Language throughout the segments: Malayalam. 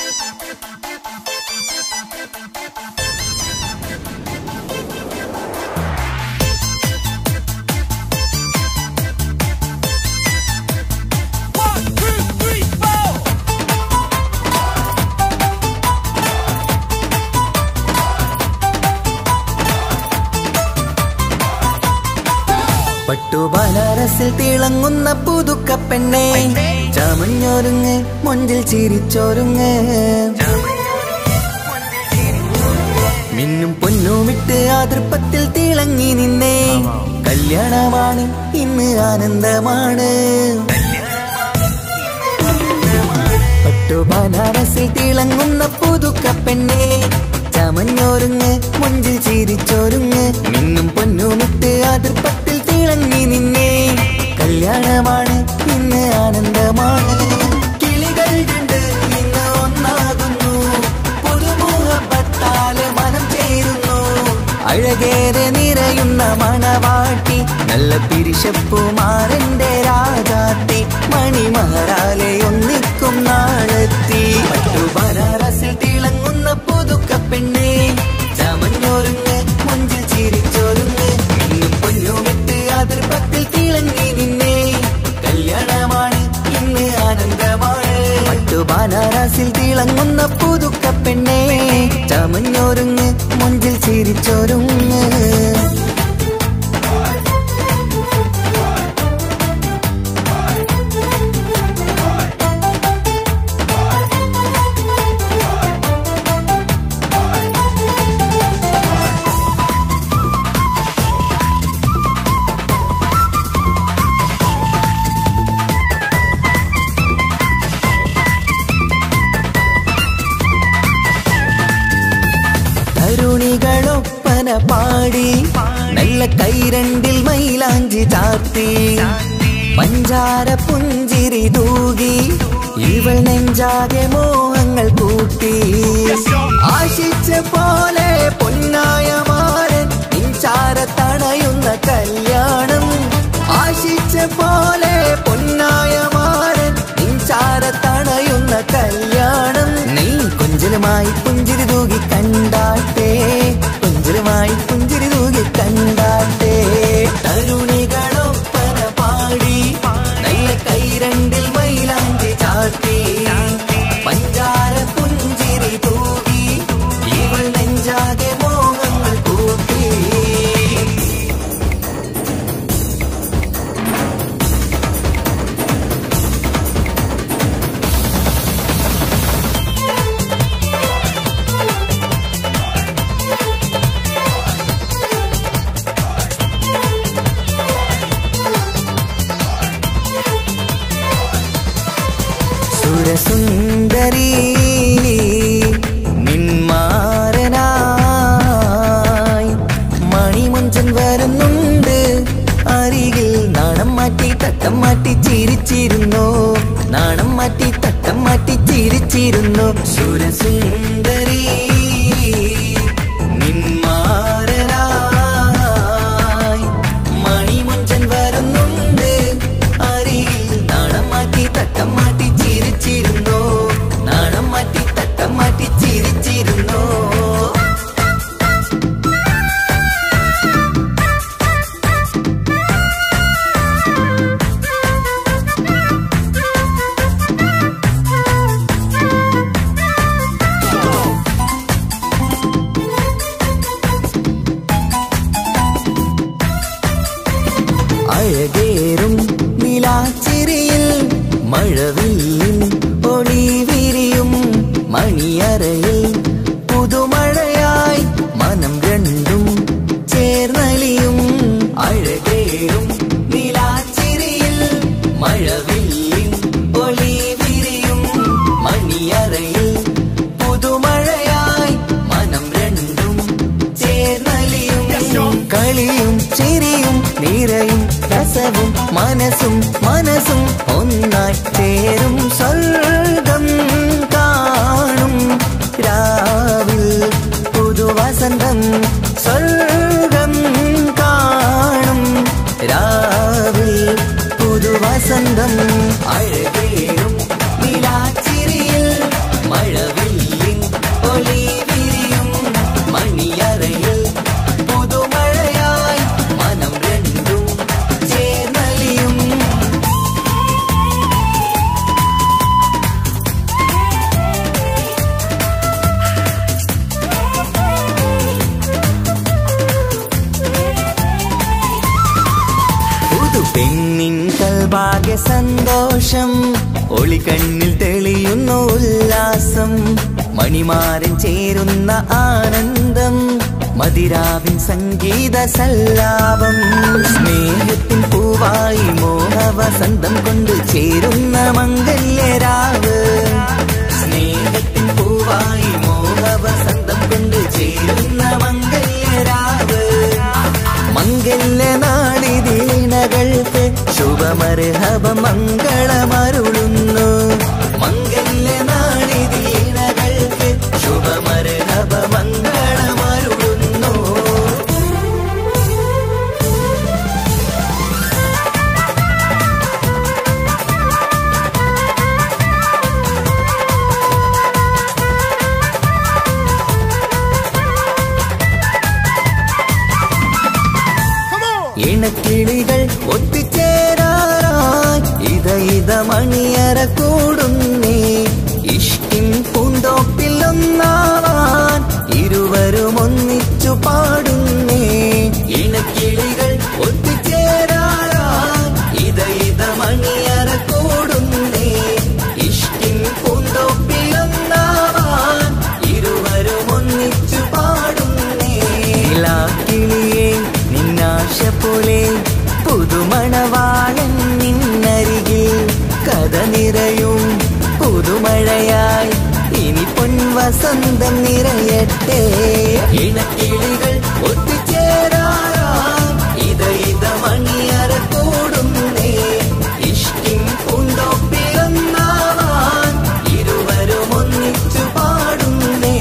പട്ടുബനാരസിൽ തിളങ്ങുന്ന പുതുക്ക പെണ്ണെ ചമഞ്ഞൊരുങ്ങ് മൊഞ്ചിൽ ചിരിച്ചൊരുങ്ങ് മിന്നും പൊന്നുമിട്ട് ആതൃപ്പത്തിൽ തിളങ്ങി നിന്നേ കല്യാണമാണ് ഇന്ന് ആനന്ദമാണ് പട്ടുബനാരസിൽ തിളങ്ങുന്ന പുതുക്ക പെണ്ണെ ചമഞ്ഞൊരുങ്ങ് മുഞ്ചിൽ ചിരിച്ചൊരുങ്ങ് മിന്നും പൊന്നുമിട്ട് അതിർപ്പത്തിൽ തിളങ്ങി നിന്നേ കല്യാണമാണ് ഇന്ന് ആനന്ദമാണ് കിളികൾ രണ്ട് ഇന്ന് ഒന്നാകുന്നു പുതുമുഖത്താല് മനം ചേരുന്നു അഴകേറെ നിറയുന്ന മണവാട്ടി നല്ല പിരിശപ്പുമാരന്റെ രാജാത്തി മണിമഹാരാലെ ഒന്നിക്കും നാളെത്തി പട്ടുബനാറസിൽ തിളങ്ങുന്ന പുതുക്ക പെണ്ണെ ചമഞ്ഞൊരുങ്ങ് മുഞ്ചിൽ ചിരിച്ചൊരുങ്ങ് ഇന്നും പൊന്നുമിട്ട് അതിർപ്പത്തിൽ തിളങ്ങി നിന്നേ കല്യാണമാണ് ഇന്ന് ആനന്ദമാണ് പട്ടുബനാറസിൽ തിളങ്ങുന്ന പുതുക്ക പെണ്ണെ ചമഞ്ഞൊരുങ്ങ് മുഞ്ചിൽ ചിരിച്ചൊരുങ്ങ് തരുണികളൊപ്പന പാടി നല്ല കൈരണ്ടിൽ മൈലാഞ്ചി ചാർത്തി പഞ്ചാര പുഞ്ചിരി തൂകി ഇവൾ നെഞ്ചാകെ മോഹങ്ങൾ കൂട്ടി ആശിച്ച പോലെ പൊന്നായ മാരൻ നിഞ്ചാര തണയുന്ന കല്യാണം ആശിച്ച പോലെ പൊന്നായ മാരൻ നിഞ്ചാര തണയുന്ന കല്യാണം നീ കുഞ്ചലുമായി പുഞ്ചിരി തൂകി കണ്ടാട്ടെ കുഞ്ചലുമായി പുഞ്ചിരി തൂകി കണ്ടാട്ടെ തരുണികളൊപ്പന പാടി നല്ല കൈരണ്ടിൽ മൈലാഞ്ചി ചാട്ടി പഞ്ചാര പുഞ്ചിരി തൂകി ഇവൾ നെഞ്ചാകെ മോഹങ്ങൾ കൂട്ടി സുരസുന്ദരി നിന്മാരനായി മണിമുഞ്ചൻ വരുന്നുണ്ട് അരികിൽ നാണം മാറ്റി തട്ടം മാറ്റി ചിരിച്ചിരുന്നു നാണം മാറ്റി തട്ടം മാറ്റി ചിരിച്ചിരുന്നു സുരസുന്ദരി നിന്മാരനായി മണിമുഞ്ചൻ വരുന്നുണ്ട് അരികിൽ നാണം മാറ്റി തട്ടം മാറ്റി ചിരിച്ചിരുന്നു നാണം മാറ്റി തട്ടം മാറ്റി ചിരിച്ചിരുന്നു അഴകേറും നിലാച്ചിരിയിൽ മഴവില്ലിൻ ഒളി വിരിയും മണിയറയിൽ പുതുമഴയായി മനം രണ്ടും ചേർന്നലിയും അഴകേറും നിലാച്ചിരിയിൽ മഴവില്ലിൻ ഒളി വിരിയും മണിയറയിൽ പുതുമഴയായി മനം രണ്ടും ചേർന്നലിയും കളിയും ചിരിയും നിറയും രസവും മനസ്സും മനസ്സും ഒന്നായി ചേരും സ്വർഗം കാണും രാവിൽ പുതുവസന്തം സ്വർഗം കാണും രാവിൽ പുതുവസന്തം അഴകേറും നിലാച്ചിരിയിൽ മഴവിൽ ആകെ സന്തോഷം ഒളിക്കണ്ണിൽ തെളിയുന്നു ഉല്ലാസം മണിമാരൻ ചേരുന്ന ആനന്ദം മതിരാവിൻ സംഗീത സല്ലാപം സ്നേഹത്തിൻ പൂവായി മോഹവസന്തം കൊണ്ട് ചേരുന്ന മംഗല്യരാവ് സ്നേഹത്തിൻ പൂവായി മോഹവസന്തം കൊണ്ട് ചേരുന്ന മംഗല്യരാവ് മംഗല്യ നാളിതീണകൾക്ക് ശുഭമർഹബ മംഗളമരുളുന്നു മംഗല്യ നാളിതീണകൾക്ക് ശുഭമർഹബ മംഗളമരുളുന്നു ഇണക്കിളികൾ ഒത്തുചേരാറായി ഇത ഇത മണിയറ കൂടുന്നേ ഇഷ്കിൻ പൂന്തോപ്പിൽ ഒന്നാവാൻ ഇരുവരും ഒന്നിച്ചു പാടുന്നേ ഇണക്കിളികൾ ഒത്തുചേരാറായി ഇത ഇത മണിയറ കൂടുന്നേ ഇഷ്കിൻ പൂന്തോപ്പിൽ ഒന്നാവാൻ ഇരുവരും ഒന്നിച്ചു പാടുന്നേ കിളിയേ നിന്നാശ പോലെ പുതുമണവാളൻ നിന്നരികിൽ കഥ നിറയും പുതുമഴയായി ഇനി പൊൻവസന്തം നിറയട്ടെ ഇണക്കിളികൾ ഒത്തുചേരാറാം ഇത ഇത മണിയറ കൂടുന്നേ ഇഷ്കിൻ പൂന്തോപ്പിലൊന്നാവാൻ ഇരുവരും ഒന്നിച്ചു പാടുന്നേ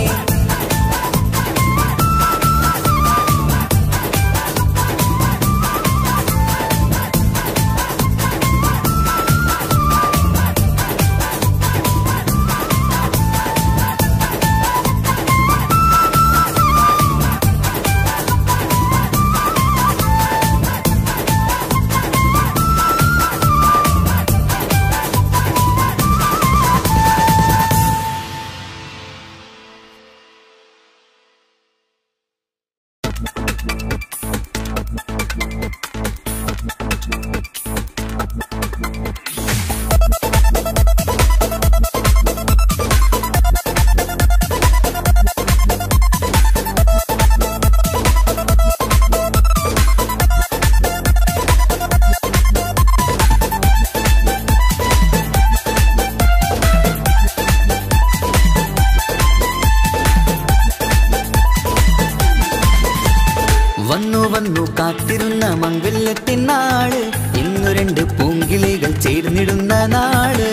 വന്നു വന്നു കാത്തിരുന്ന മംഗല്യത്തിൻ നാള് ഇന്നു രണ്ട് പൂങ്കിളികൾ ചേർന്നിടുന്ന നാള്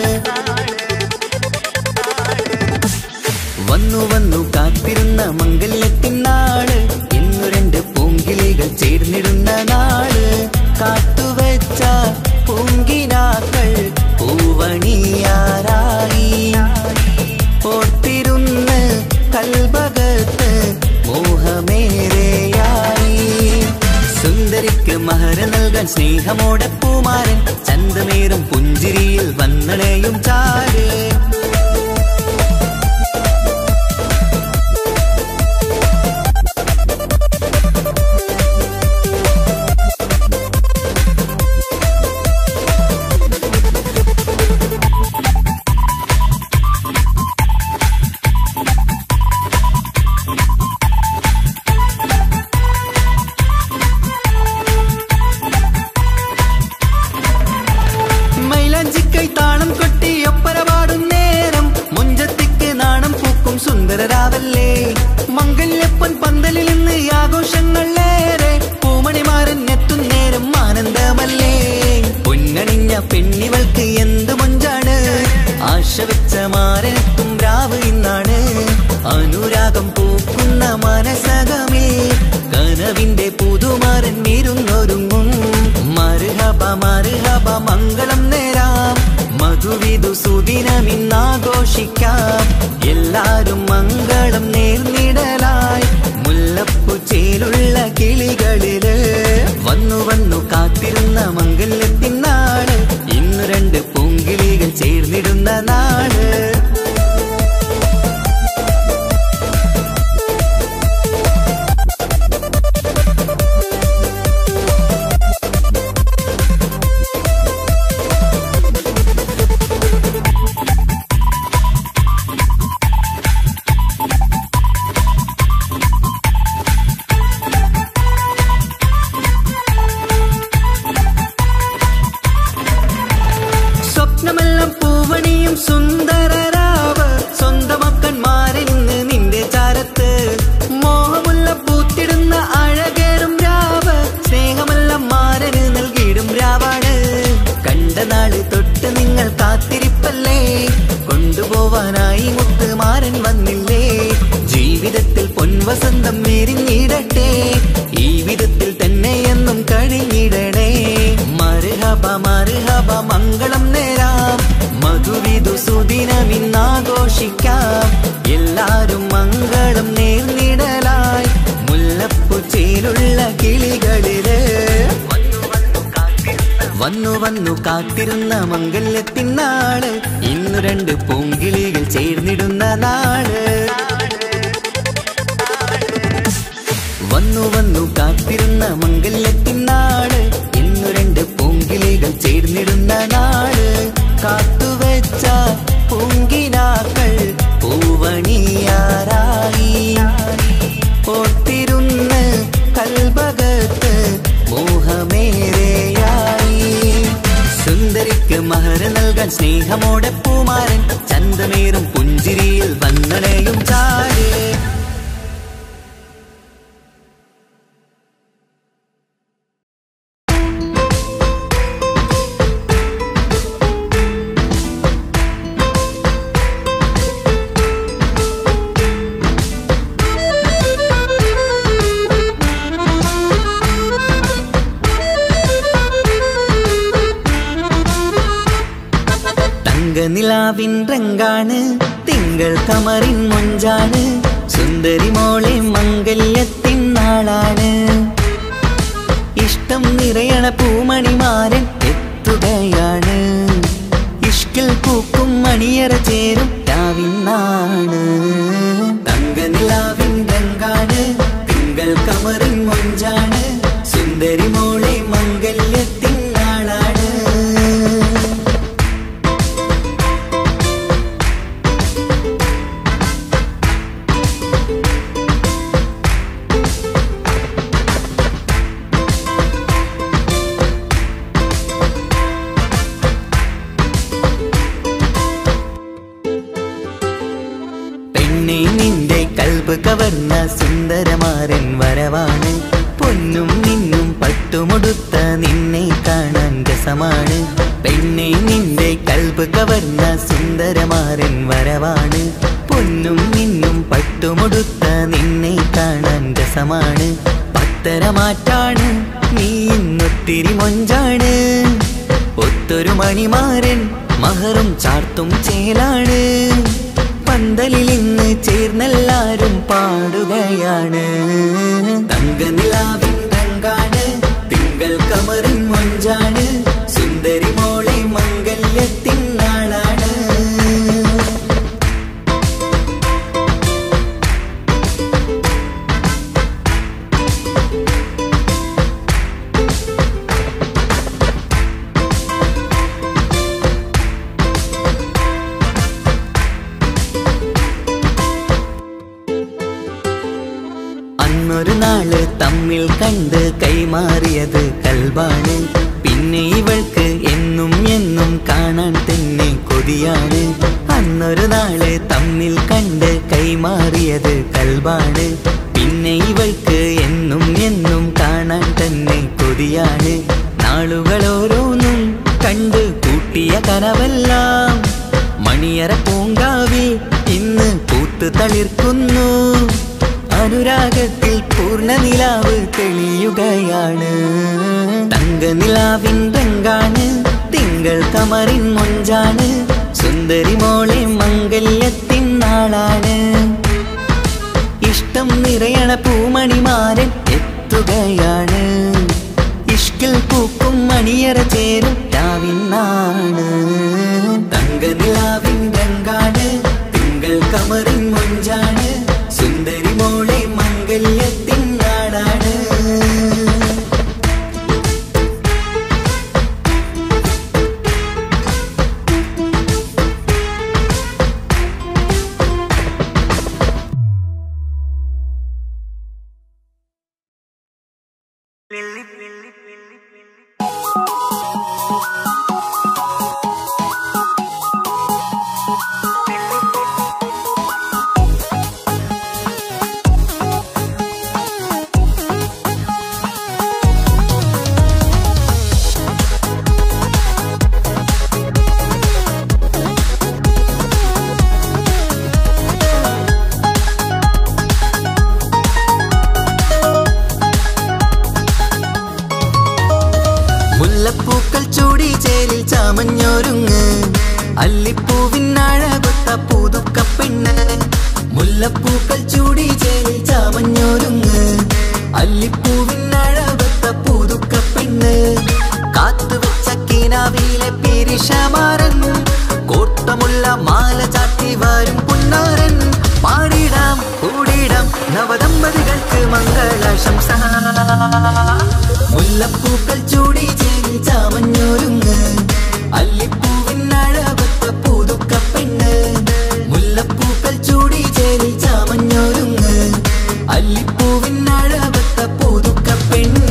വന്നു വന്നു കാത്തിരുന്ന മംഗല്യത്തിൻ നാള് ഇന്നു രണ്ട് പൂങ്കിളികൾ ചേർന്നിടുന്ന നാള് കാത്തുവച്ച പൂങ്കിനാക്കൾ പൂവണിയാരായി ഓർത്തിരുന്ന് കൽഭകത്ത് മോഹമേറെയായി സുന്ദരിക്ക് മഹര നൽകാൻ സ്നേഹമോടെ പൂമാരൻ ചന്തമേറും പുഞ്ചിരിയിൽ വന്നണയും ചാര് മൈലാഞ്ചിക്കൈ താളം കൊട്ടി ഒപ്പര പാടും നേരം മുഞ്ചത്തിക്ക് നാണം പൂക്കും സുന്ദരരാവല്ലേ മംഗല്യപ്പൻ പന്തലിൽ നിന്ന് ആഘോഷങ്ങളേറെ പൂമണിമാരൻ എത്തും നേരം ആനന്ദമല്ലേ പൊന്നണിഞ്ഞ പെണ്ണിവൾക്ക് എന്ത് മൊഞ്ചാണ് ആശ വെച്ച മാരനെത്തും രാവ് ഇന്നാണ് അനുരാഗം പൂക്കുന്ന മനസകമേ കനവിന്റെ പുതുമാരൻ വീരുന്നൊരുങ്ങും മർഹബ മർഹബ മംഗളം നേരാം മധുവിധു സുദിനമിന്നാഘോഷിക്കാം എല്ലാരും മംഗളം നേർന്നിടലായി മുല്ലപ്പു ചേലുള്ള കിളികളില് വന്നു വന്നു കാത്തിരുന്ന മംഗല്യത്തിൻ നാട് ഇന്ന് രണ്ട് പൂങ്കിളികൾ ചേർന്നിടുന്ന നാട് മണിമുത്തുമാരൻ വന്നില്ലേ ജീവിതത്തിൽ പൊൻവസന്തം വിരിഞ്ഞിടട്ടെ ഈ വിധത്തിൽ തന്നെ എന്നും കഴിഞ്ഞിടണേ മറുഹബ മറുഹബ മംഗളം നേരാം മധുവിധു സുദിനമിന്നാഘോഷിക്കാം എല്ലാരും മംഗളം നേർന്നിടലായി മുല്ലപ്പു ചേലുള്ള കിളികളില് വന്നു വന്നു കാത്തിരുന്ന മംഗല്യത്തിൻ നാള് ഇന്നു രണ്ട് പൂങ്കിളികൾ ചേർന്നിടുന്ന നാള് വന്നു വന്നു കാത്തിരുന്ന മംഗല്യത്തിൻ നാള് ഇന്നു രണ്ട് പൂങ്കിളികൾ ചേർന്നിടുന്ന നാള് കാത്തുവെച്ച പൂങ്കിനാക്കൾ പൂവണിയാറായി ഓർത്തിരുന്ന് കൽഭകത്ത് മോഹമേറെയായി സുന്ദരിക്ക് മഹർ നൽകാൻ സ്നേഹമോടെ പൂമാരൻ ചന്തമേറും പുഞ്ചിരിയിൽ വന്നണയും ചാരേ തങ്കനിലാവിൻ രംഗാണ് തിങ്കൾ കമറിൻ മൊഞ്ചാണ് സുന്ദരി മോളെ മംഗല്യത്തിൻ നാളാണ് ഇഷ്ടം നിറയണ പൂമണിമാരൻ എത്തുകയാണ് ഇഷ്കിൽ പൂക്കും മണിയറ ചേരും രാവിന്നാണ് തങ്കനിലാവിൻ രംഗാണ് തിങ്കൾ കമറിൻ മൊഞ്ചാണ് സുന്ദരി മോളെ മംഗല്യത്തിൻ നാളാണ് പെണ്ണെ നിന്റെ കൽബ് കവർന്ന സുന്ദരമാരൻ വരവാണ് പൊന്നും നിന്നും പട്ടുമുടുത്ത നിന്നെ കാണാൻ രസമാണ് പെണ്ണെ നിന്റെ കൽബ് കവർന്ന സുന്ദരമാരൻ വരവാണ് പൊന്നും നിന്നും പട്ടുമുടുത്ത നിന്നെ കാണാൻ രസമാണ് പത്തരമാറ്റാണ് നീ ഇന്നൊത്തിരി മൊഞ്ചാണ് ഒത്തൊരു മണിമാരൻ മഹറും ചാർത്തും ചേലാണ് പന്തലിൽ ഇന്ന് ചേർന്നെല്ലാരും പാടുകയാണ് തങ്കനിലാവിൻ രംഗാണ് തിങ്കൾ കമറിൻ മൊഞ്ചാണ് സുന്ദരി മോളെ മംഗല്യത്തിൻ നാളാണ് അന്നൊരു നാള് തമ്മിൽ കണ്ട് കൈമാറിയത് കൽബാണ് പിന്നെ ഇവൾക്ക് എന്നും എന്നും കാണാൻ തന്നെ കൊതിയാണ് അന്നൊരു നാള് തമ്മിൽ കണ്ട് കൈമാറിയത് കൽബാണ് പിന്നെ ഇവൾക്ക് എന്നും എന്നും കാണാൻ തന്നെ കൊതിയാണ് നാളുകൾ ഓരോന്നും കണ്ട് കൂട്ടിയ കനവെല്ലാം മണിയറ പൂങ്കാവിൽ ഇന്ന് പൂത്തു തളിർക്കുന്നു അനുരാഗത്തിൽ പൂർണ്ണ നിലാവ് തെളിയുകയാണ് തങ്കനിലാവിൻ രംഗാണ് തിങ്കൾ കമറിൻ മൊഞ്ചാണ് സുന്ദരി മോളെ മംഗല്യത്തിൻ നാളാണ് ഇഷ്ടം നിറയണ പൂമണിമാരൻ എത്തുകയാണ് ഇഷ്കിൽ പൂക്കും മണിയറ ചേരും രാവിന്നാണ് തങ്കനിലാവിൻ രംഗാണ് തിങ്കൾ കമറിൻ മൊഞ്ചാണ് സുന്ദരി മോളെ മംഗല്യത്തിൻ നാടാണ് അല്ലിപ്പൂവിനഴകൊത്ത പുതുക്ക പെണ്ണ് മുല്ലപ്പൂക്കൾ ചൂടി ചേരി ചാമഞ്ഞോരുങ്ങ് അല്ലിപ്പൂവിനഴകൊത്ത പുതുക്ക പെണ്ണ് കാത്തുവെച്ച കിനാവിലെ പിരിഷമാരൻ കോട്ടമുള്ള മാല ചാട്ടി വരും പുന്നാരൻ പാടിടാം കൂടിടാം നവദമ്പതികൾക്ക് മംഗളാശംസ മുല്ലപ്പൂക്കൾ ചൂടി ചേരി ചാമഞ്ഞോരുങ്ങ് അല്ലിപ്പൂവിനഴകൊത്ത പുതുക്ക പെണ്ണ് മുല്ലപ്പൂക്കൾ ചൂടി ചേരി ചാമഞ്ഞോരുങ്ങ് അല്ലിപ്പൂവിനഴകൊത്ത പുതുക്ക പെണ്ണ്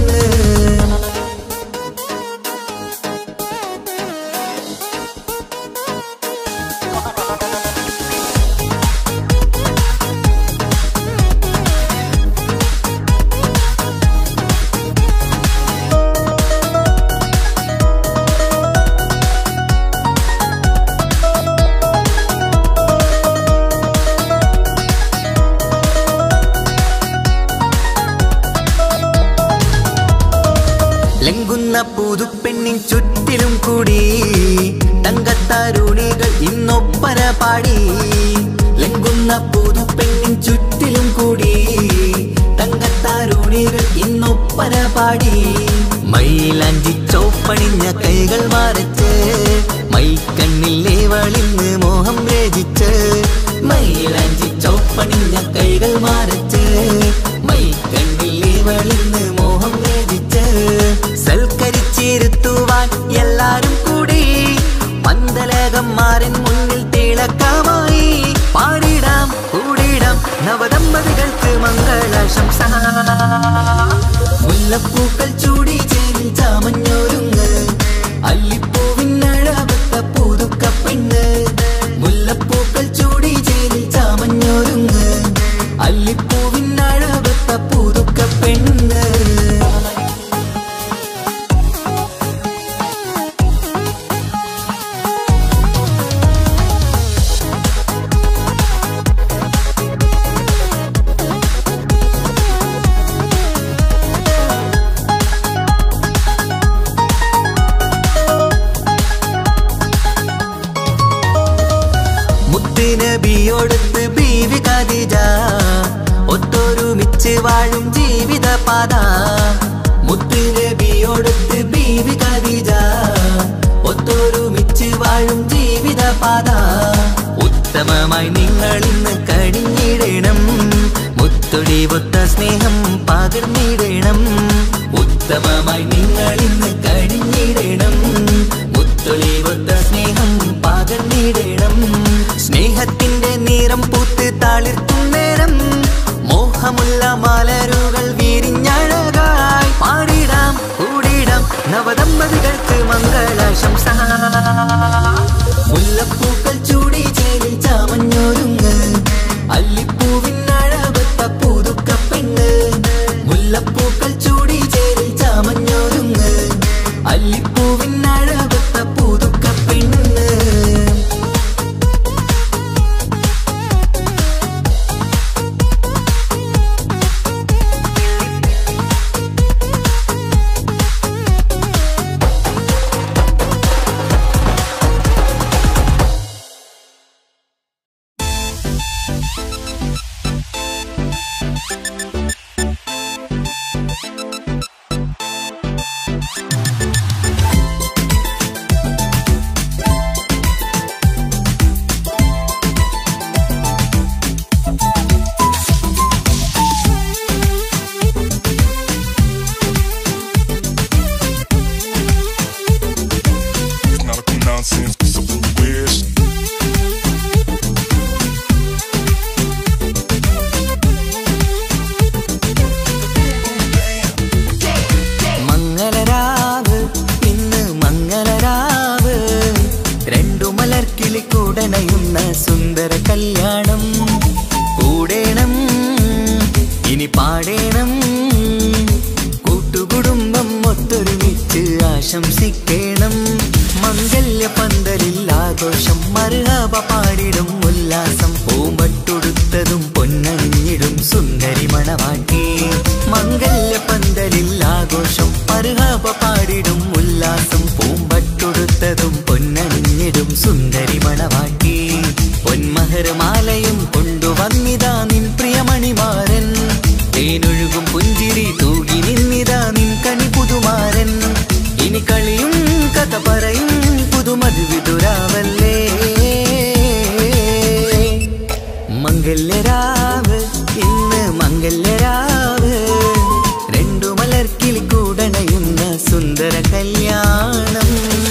ലംഘുന്ന പുതുപ്പെണ്ണിൻ ചുറ്റിലും കൂടി തങ്കത്താരുണികൾ ഇന്നൊപ്പന പാടി ലംഘുന്ന പുതുപ്പെണ്ണിൻ ചുറ്റിലും കൂടി തങ്കത്താരുണികൾ ഇന്നൊപ്പന പാടി മയിലാഞ്ചി ചോപ്പണിഞ്ഞ കൈകൾ മറച്ച് മൈക്കണ്ണില്ലേ വളിന്ന് മോഹം രചിച്ച് മയിലാഞ്ചി ചോപ്പണിഞ്ഞ കൈകൾ മറച്ച് മൈക്കണ്ണില്ലേ വളിന്ന് മോഹം രചിച്ച് സൽക്കരിച്ചിരുത്തുവാൻ എല്ലാരും കൂടി പന്തലകം മാറിൻ മുന്നിൽ തിളക്കമായി പാടിടാം കൂടിടാം നവദമ്പതികൾക്ക് മംഗളാശംസ മുല്ലപ്പൂക്കൾ ചൂടി ചേരി ചാമഞ്ഞോരുങ്ങ് അല്ലിപ്പൂവിനഴകത്ത പുതുക്ക പെണ്ണ് മുല്ലപ്പൂക്കൾ ചൂടി ചേരി ചാമഞ്ഞോരുങ്ങ് അല്ലിപ്പൂവിനഴകത്ത പുതുക്ക പെണ്ണ് മുത്തുനബിയോടത്ത് ബീവി ഖദീജ ഒത്തൊരുമിച്ച് വാഴും ജീവിത പാത മുത്തുനബിയോടത്ത് ബീവി ഖദീജ ഒത്തൊരുമിച്ച് വാഴും ജീവിത പാത ഉത്തമമായി നിങ്ങൾ ഇന്ന് കഴിഞ്ഞിടണം മുത്തൊടി ഒത്ത സ്നേഹം പകർന്നിടണം ഉത്തമമായി നിങ്ങൾ ഇന്ന് കഴിഞ്ഞിടണം മുത്തൊളി ഒത്ത സ്നേഹം പകർന്നിടണം സ്നേഹത്തിന്റെ നിറം പൂത്ത് താളിർത്തും നേരം മോഹമുള്ള മലരുകൾ വിരിഞ്ഞഴകായി പാടിടാം കൂടിടാം നവദമ്പതികൾക്ക് മംഗളാശംസ മുല്ലപ്പൂക്കൾ ചൂടി ചേരി ചാമഞ്ഞോരുങ്ങ് അല്ലിപ്പൂവിനഴകൊത്ത പുതുക്ക പെണ്ണ് മുല്ലപ്പൂക്കൾ ചൂടി ചേരി ചാമഞ്ഞോരുങ്ങ് അല്ലിപ്പൂവിനഴകൊത്ത പുതുക്ക പെണ്ണ് It's not a nonsense, it's something you wish. മംഗളരാവ് ഇന്ന് മംഗളരാവ് രണ്ടു മലർക്കിളി കൂടനയുന്ന സുന്ദര കല്യാണം കൂടേണം ഇനി പാടേണം കൂട്ടുകുടുംബം ഒത്തൊരുമിച്ച് ആശംസിക്കേണം മംഗല്യ പന്തലിൽ ആഘോഷം മറുഹാപ പാടിടും ഉല്ലാസം പൂമ്പട്ടുടുത്തതും പൊന്നണിഞ്ഞിടും സുന്ദരി മണവാട്ടി മംഗല്യ പന്തലിൽ ആഘോഷം മറുഹാപ പാടിടും ഉല്ലാസം പൂമ്പട്ടുടുത്തതും പൊന്നണിഞ്ഞിടും സുന്ദരി മണവാട്ടി പൊന്മഹരമാലയും കൊണ്ടുവന്നിതാ നിൻ പ്രിയമണിമാരൻ തേനൊഴുകും പുഞ്ചിരി തൂകി നിന്നിതാ നിൻ കനി പുതുമാരൻ ഇനി കളിയും കഥ പറയും പുതുമതി വിതുരാവല്ലേ മംഗല്യരാവ് ഇന്ന് മംഗല്യരാവ് രണ്ടു മലർക്കിളി കൂടണയുന്ന സുന്ദര കല്യാണം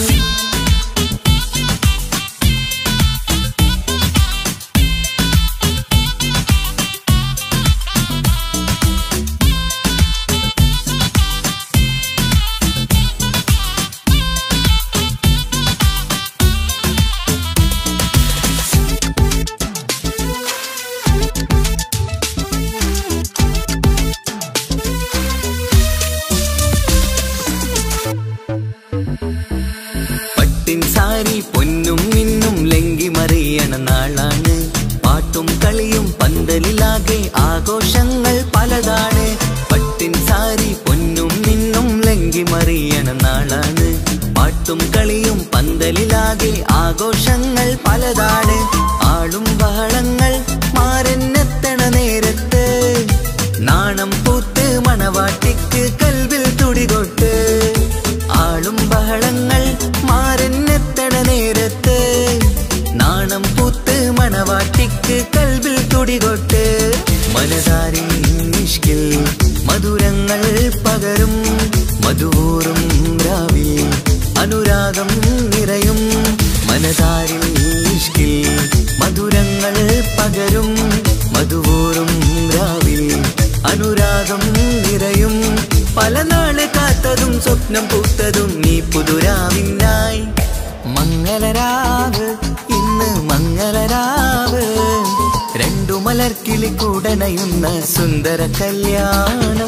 പട്ടിൻ സാരി പൊന്നും മിന്നും ലങ്കി മറിയണ നാളാണ് പാട്ടും കളിയും പന്തലിലാകെ ആഘോഷങ്ങൾ പലതാണ് പട്ടിൻ സാരി പൊന്നും മിന്നും ലങ്കി മറിയണ നാളാണ് പാട്ടും കളിയും പന്തലിലാകെ ആഘോഷങ്ങൾ പലതാണ് ആളും ബഹളങ്ങൾ മാരെന്നെത്തണ നേരത്ത് നാണം പൂത്ത് മണവാട്ടിക്ക് കൽവിൽ തുടികൊട്ട് ആളും ബഹളങ്ങൾ മാരെന്നെത്തണ നേരത്ത് നാണം പൂത്ത് മണവാട്ടിക്ക് കൽവിൽ തുടികൊട്ട് മനതാരിൻ നിഷ്കിൽ മധുരങ്ങൾ പകരും മധുവൂറും രാവിൽ അനുരാഗം നിറയും മനതാരിൽ നിഷ്കിൽ മധുരങ്ങൾ പകരും മധുവൂറും രാവിൽ അനുരാഗം നിറയും പല നാള് കാത്തതും സ്വപ്നം പൂത്തതും നീ പുതുരാവിനായി മംഗളരാവ് ഇന്ന് മംഗളരാവ് രണ്ടു മലർക്കിളി കൂടനയുന്ന സുന്ദര കല്യാണം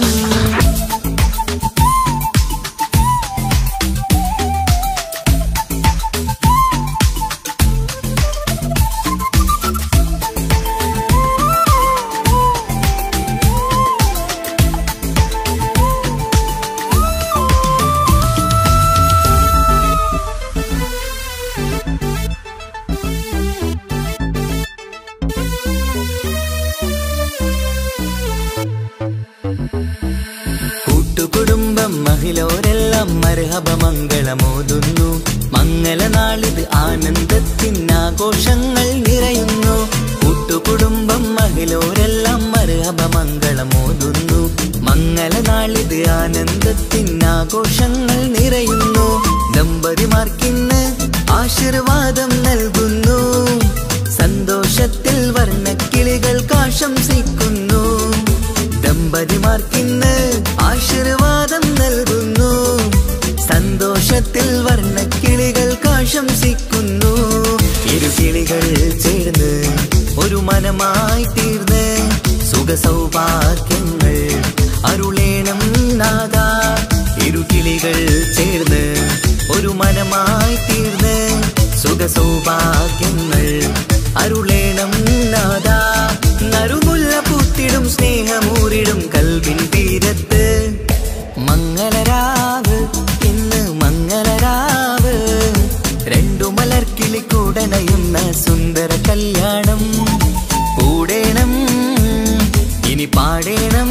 കൂട്ടുകുടുംബം മഹിളോരെല്ലാം മർഹബ മംഗളമോതുന്നു മംഗളനാളിത് ആനന്ദത്തിനാഘോഷങ്ങൾ നിറയുന്നു കൂട്ടുകുടുംബം മഹിളോരെല്ലാം മർഹബ മംഗളമോതുന്നു മംഗളനാളിത് ആനന്ദത്തിനാഘോഷങ്ങൾ നിറയുന്നു ദമ്പതിമാർക്കിന്ന് ആശീർവാദം നൽകുന്നു സന്തോഷത്തിൽ വർണ്ണക്കിളികൾക്ക് ആശംസിക്കുന്നു ദമ്പതിമാർക്കിന്ന് ആശീർവാദം നൽകുന്നു സന്തോഷത്തിൽ വർണ്ണക്കിളികൾക്ക് ആശംസിക്കുന്നു ഇരുകിളികൾ ചേർന്ന് ഒരു മനമായി തീർന്ന് സുഖ സൗഭാഗ്യങ്ങൾ അരുളേണം നാദ ഇരുകിളികൾ ചേർന്ന് ഒരു മനമായി തീർന്ന് സുഖ സൗഭാഗ്യങ്ങൾ അരുളേണം നാദ നറുമുല്ല പൂത്തിടും സ്നേഹമൂരിടും കൽവിൻ തീരത്ത് മംഗളരാവ് ഇന്ന് മംഗളരാവ് രണ്ടു മലർക്കിളി കൂടനയുന്ന സുന്ദര കല്യാണം കൂടേണം ഇനി പാടേണം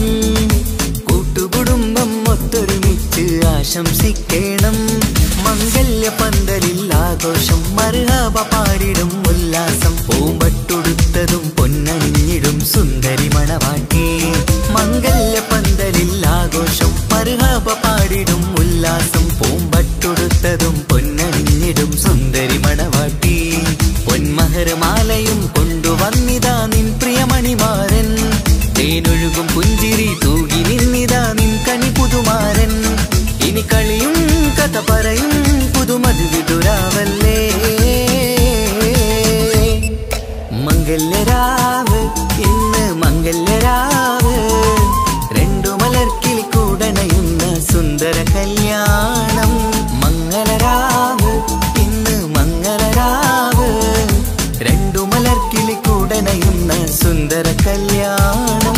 കൂട്ടുകുടുംബം ഒത്തൊരുമിച്ച് ആശംസിക്കണം മംഗല്യ പന്തലിൽ ആഘോഷം മറുഹബ പാടിടും ഉല്ലാസം പൂമ്പട്ടുടുത്തതും പൊന്നണിഞ്ഞിടും സുന്ദരി മണവാട്ടി മംഗല്യ പന്തലിൽ ആഘോഷം മറുഹബ പാടിടും ഉല്ലാസം പൂമ്പട്ടുടുത്തതും പൊന്നണിഞ്ഞിടും സുന്ദരി മണവാട്ടി പൊന്മഹരമാലയും കൊണ്ടുവന്നിതാ നിൻ പ്രിയമണിമാരൻ തേനൊഴുകും പുഞ്ചിരി തൂകി നിന്നിതാ നിൻ കനി പുതുമാരൻ ഇനി കളിയും കഥ പറയും പുതുമതി വിതുരാവല്ലേ മംഗല്യരാവ് ഇന്ന് മംഗല്യരാവ് രണ്ടു മലർക്കിളി കൂടണയുന്ന സുന്ദര കല്യാണം മംഗളരാവ് ഇന്ന് മംഗളരാവ് രണ്ടു മലർക്കിളി കൂടണയുന്ന സുന്ദര കല്യാണം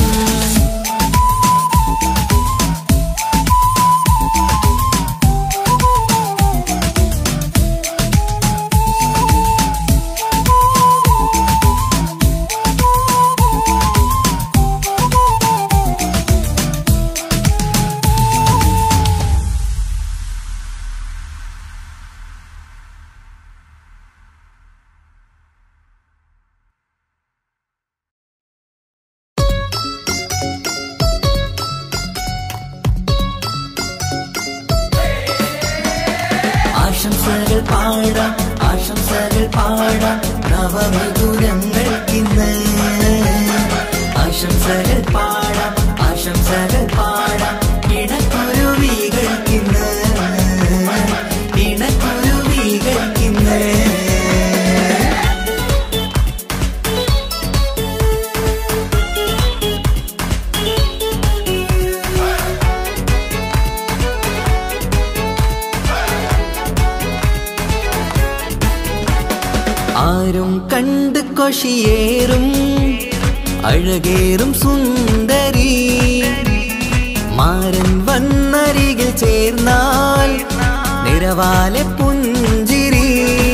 കണ്ട് കൊഷിയേറും അഴകേറും സുന്ദരി മാരൻ വന്നരികിൽ ചേർന്നാൽ നിറവാലെ പുഞ്ചിരി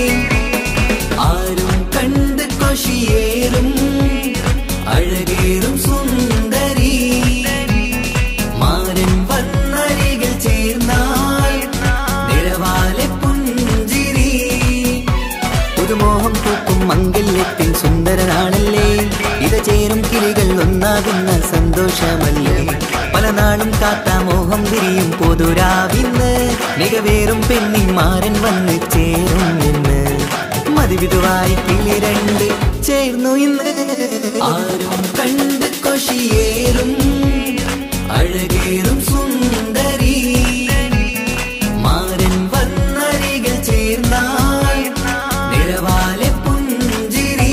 ആരും കണ്ട് കൊഷിയേറും അഴകേറും സുന്ദരി മാരൻ വന്നരികിൽ ചേർന്നാൽ നിറവാലെ പുഞ്ചിരി പുതുമോഹം പൂക്കും മംഗല്യത്തിൻ സുന്ദരനാണല്ലേ ഇത് ചേരും കിളികൾ ഒന്നാകുന്ന സന്തോഷമല്ലേ പല നാളും കാത്ത മോഹം വിരിയും പൊതുരാവിന്ന് മികവേറും പെണ്ണിന്മാരൻ വന്ന് ചേരും ഇന്ന് മതിവിധുവായി കിളി രണ്ട് ചേർന്നു ഇന്ന് ആരും കണ്ട് കൊഷിയേറും അഴകേറും സുന്ദരി മാരൻ വന്നരികിൽ ചേർന്നാൽ നിറവാലെ പുഞ്ചിരി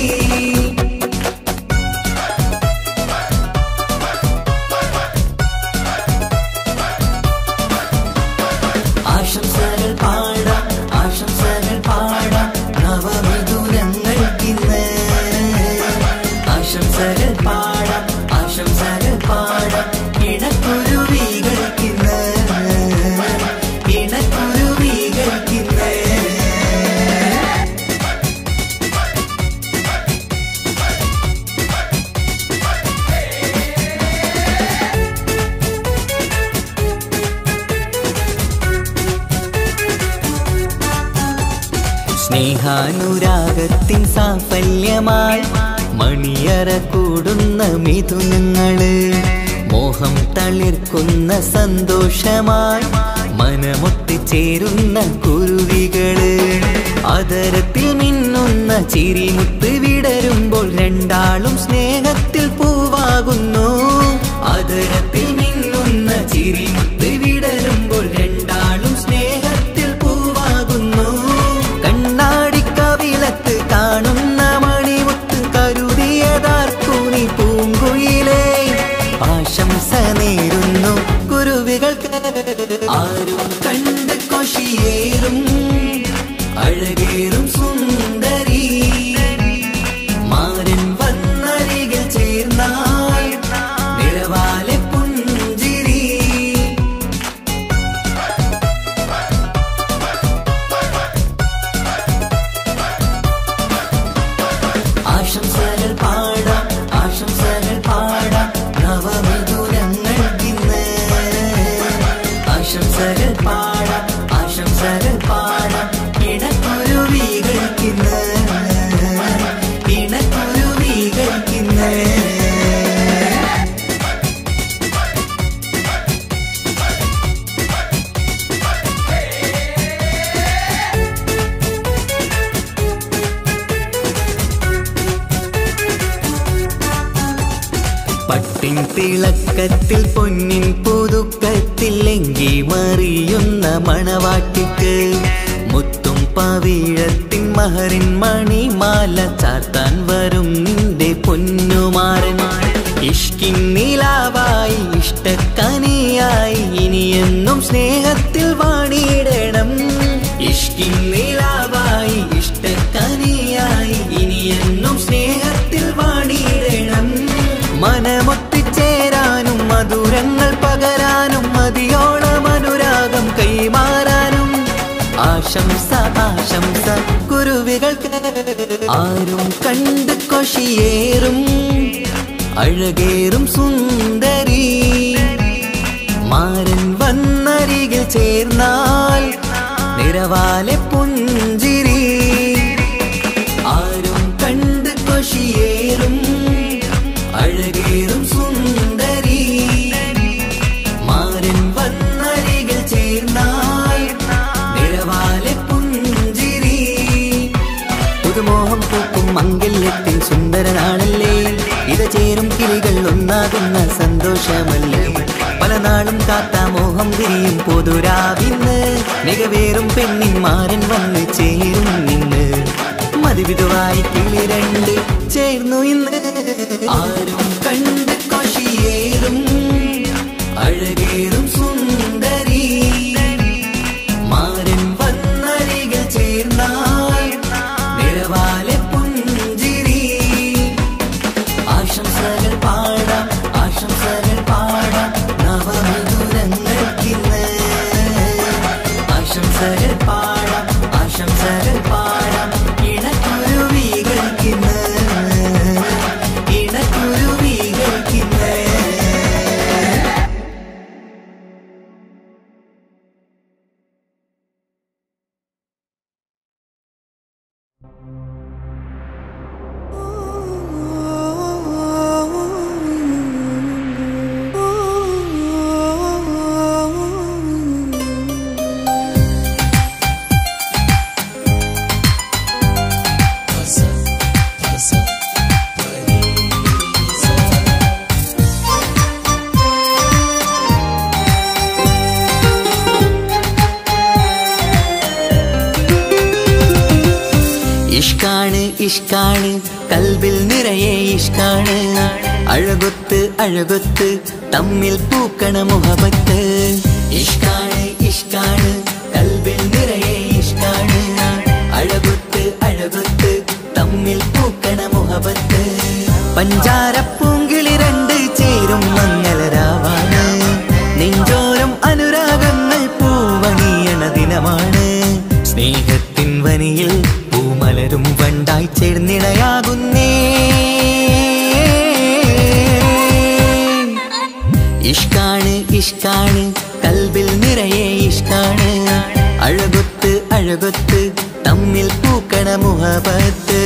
ആശംസകൾ പാടാം ആശംസകൾ പാടാം നവമിഥുനങ്ങൾക്കിന്ന് ആശംസകൾ പാടാം ആശംസകൾ പാടാം ഇണക്കുരുവികൾക്കിന്ന് ഇണക്കുരുവികൾക്കിന്ന് സ്നേഹാനുരാഗത്തിൻ സാഫല്യമായി മണിയറ കൂടുന്ന മിഥുനങ്ങള് മോഹം തളിർക്കുന്ന സന്തോഷമായി മനമൊട്ടിച്ചേരുന്ന കുരുവികള് അതരത്തിൽ മിന്നുന്ന ചിരിമുത്ത് വിടരുമ്പോൾ രണ്ടാളും സ്നേഹത്തിൽ പൂവാകുന്നു അതരത്തിൽ മിന്നുന്ന ചിരിമുത്ത് വിടരുമ്പോൾ രണ്ടാളും സ്നേഹത്തിൽ പൂവാകുന്നു കണ്ണാടിക്കവിലത്ത് കാണുന്ന മണിമുത്ത് കരുതിയതാർക്കൂനി പൂങ്കുയിലേ ആശംസ നേരുന്നു കുരുവികൾക്ക് ആരും കണ്ട് കൊഷിയേറും അഴകേറും സുന്ദരി മാരൻ വന്നരികിൽ ചേർന്നാൽ നിറവാലെ പുഞ്ചിരി ആശംസകൾ പാടാം ആശംസകൾ പാടാം നവമിഥുനങ്ങൾക്കിന്ന് ആശംസകൾ പാടാം ആശംസകൾ പാടാം ഇണക്കുരുവികൾക്കിന്ന് ഇണക്കുരുവികൾക്കിന്ന് പട്ടിൻ തിളക്കത്തിൽ പൊന്നിൻ പുതുക്കത്തിൽ എങ്കി മറിയുന്ന മണവാട്ടിക്ക് മുത്തും പവിഴത്തിൻ മഹറിൻ മണിമാല ചാർത്താൻ വരും നിന്റെ പൊന്നുമാരൻ ഇഷ്കിൻ നിലാവായി ഇഷ്ടക്കനിയായി ഇനിയെന്നും സ്നേഹത്തിൽ വാണിയിടണം ഇഷ്കിൻ നിലാവായി ഇഷ്ടക്കനിയായി ഇനിയെന്നും സ്നേഹത്തിൽ വാണിയിടണം മനമൊത്തിച്ചേരാനും മധുരങ്ങൾ പകരാനും മതിയോളം അനുരാഗം കൈമാറാനും ആശംസ ആശംസ കുരുവികൾക്ക് ആരും കണ്ട് കൊഷിയേറും അഴകേറും സുന്ദരി മാരൻ വന്നരികിൽ ചേർന്നാൽ നിറവാലെ പുഞ്ചിരി ആരും കണ്ട് കൊഷിയേറും അഴകേറും സുന്ദരി മാരൻ വന്നരികിൽ ചേർന്നാൽ നിറവാലെ പുഞ്ചിരി പുതുമോഹം പൂക്കും മംഗല്യത്തിൻ സുന്ദരനാണല്ലേ ഇത് ചേരും കിളികൾ ഒന്നാകുന്ന സന്തോഷമല്ലേ പല നാളും കാത്ത മോഹം വിരിയും പൊതുരാവിന്ന് മികവേറും പെണ്ണിന്മാരൻ വന്ന് ചേരും നിന്ന് മതിവിധുവായി കിളി രണ്ട് ചേർന്നു ഇന്ന് ആരും കണ്ട് കൊഷിയേറും അഴകേറും സുന്ദരി മാരൻ വന്നരികിൽ ചേർന്നാൽ നിറവാലെ പുഞ്ചിരി ഇഷ്കാണ് ഇഷ്കാണ് കൽവിൽ നിറയെ ഇഷ്കാണ് അഴകൊത്ത് അഴകൊത്ത് തമ്മിൽ പൂക്കണ മുഹബത്ത് ഇഷ്കാണ് ഇഷ്കാണ് കൽവിൽ നിറയെ ഇഷ്കാണ് അഴകൊത്ത് അഴകൊത്ത് തമ്മിൽ പൂക്കണ മുഹബത്ത് പഞ്ചാരപ്പൂങ്കിളി രണ്ട് ചേരും മംഗളരാവാണ് നെഞ്ചോരം അനുരാഗങ്ങൾ പൂവണിയണ ദിനമാണ് സ്നേഹത്തിൻ വനിയിൽ പൂമലരും വണ്ടായി ചേർന്നിണയാകുന്നേ ഇഷ്കാണ് ഇഷ്കാണ് കൽവിൽ നിറയെ ഇഷ്കാണ് അഴകൊത്ത് അഴകൊത്ത് തമ്മിൽ പൂക്കണ മുഹബത്ത്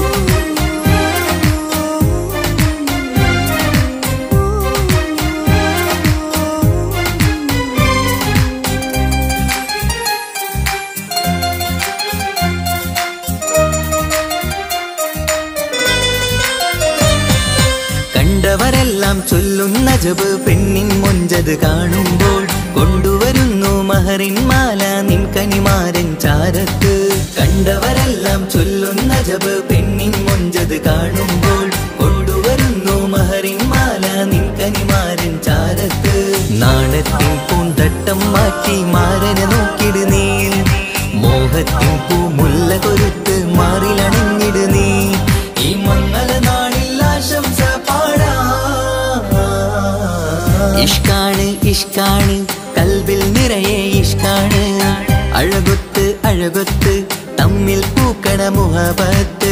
കണ്ടവരെല്ലാം ചൊല്ലുന്ന ജബ് പെണ്ണിൻ മൊഞ്ചത് കാണുമ്പോൾ കൊണ്ടുവരുന്നു മഹറിൻ മാല നിൻ കനിമാരൻ ചാരത്ത് കണ്ടവരെല്ലാം ചൊല്ലുന്ന ജബ് പെണ്ണിൻ മൊഞ്ചത് കാണുമ്പോൾ കൊണ്ടുവരുന്നു മഹറിൻ മാല നിൻ കനിമാരൻ ചാരത്ത് നാണത്തിൻ പൂന്തട്ടം മാറ്റി മാരനെ നോക്കിട് നീ മോഹത്തിൻ പൂമുല്ല കൊരുത്ത് മാറിലണിഞ്ഞിട് നീ ഈ മംഗള നാളിൽ ആശംസ പാടാ ഇഷ്കാണ് ഇഷ്കാണ് കൽവിൽ നിറയെ ഇഷ്കാണ് അഴകൊത്ത് അഴകൊത്ത് തമ്മിൽ പൂക്കണ മുഹബത്ത്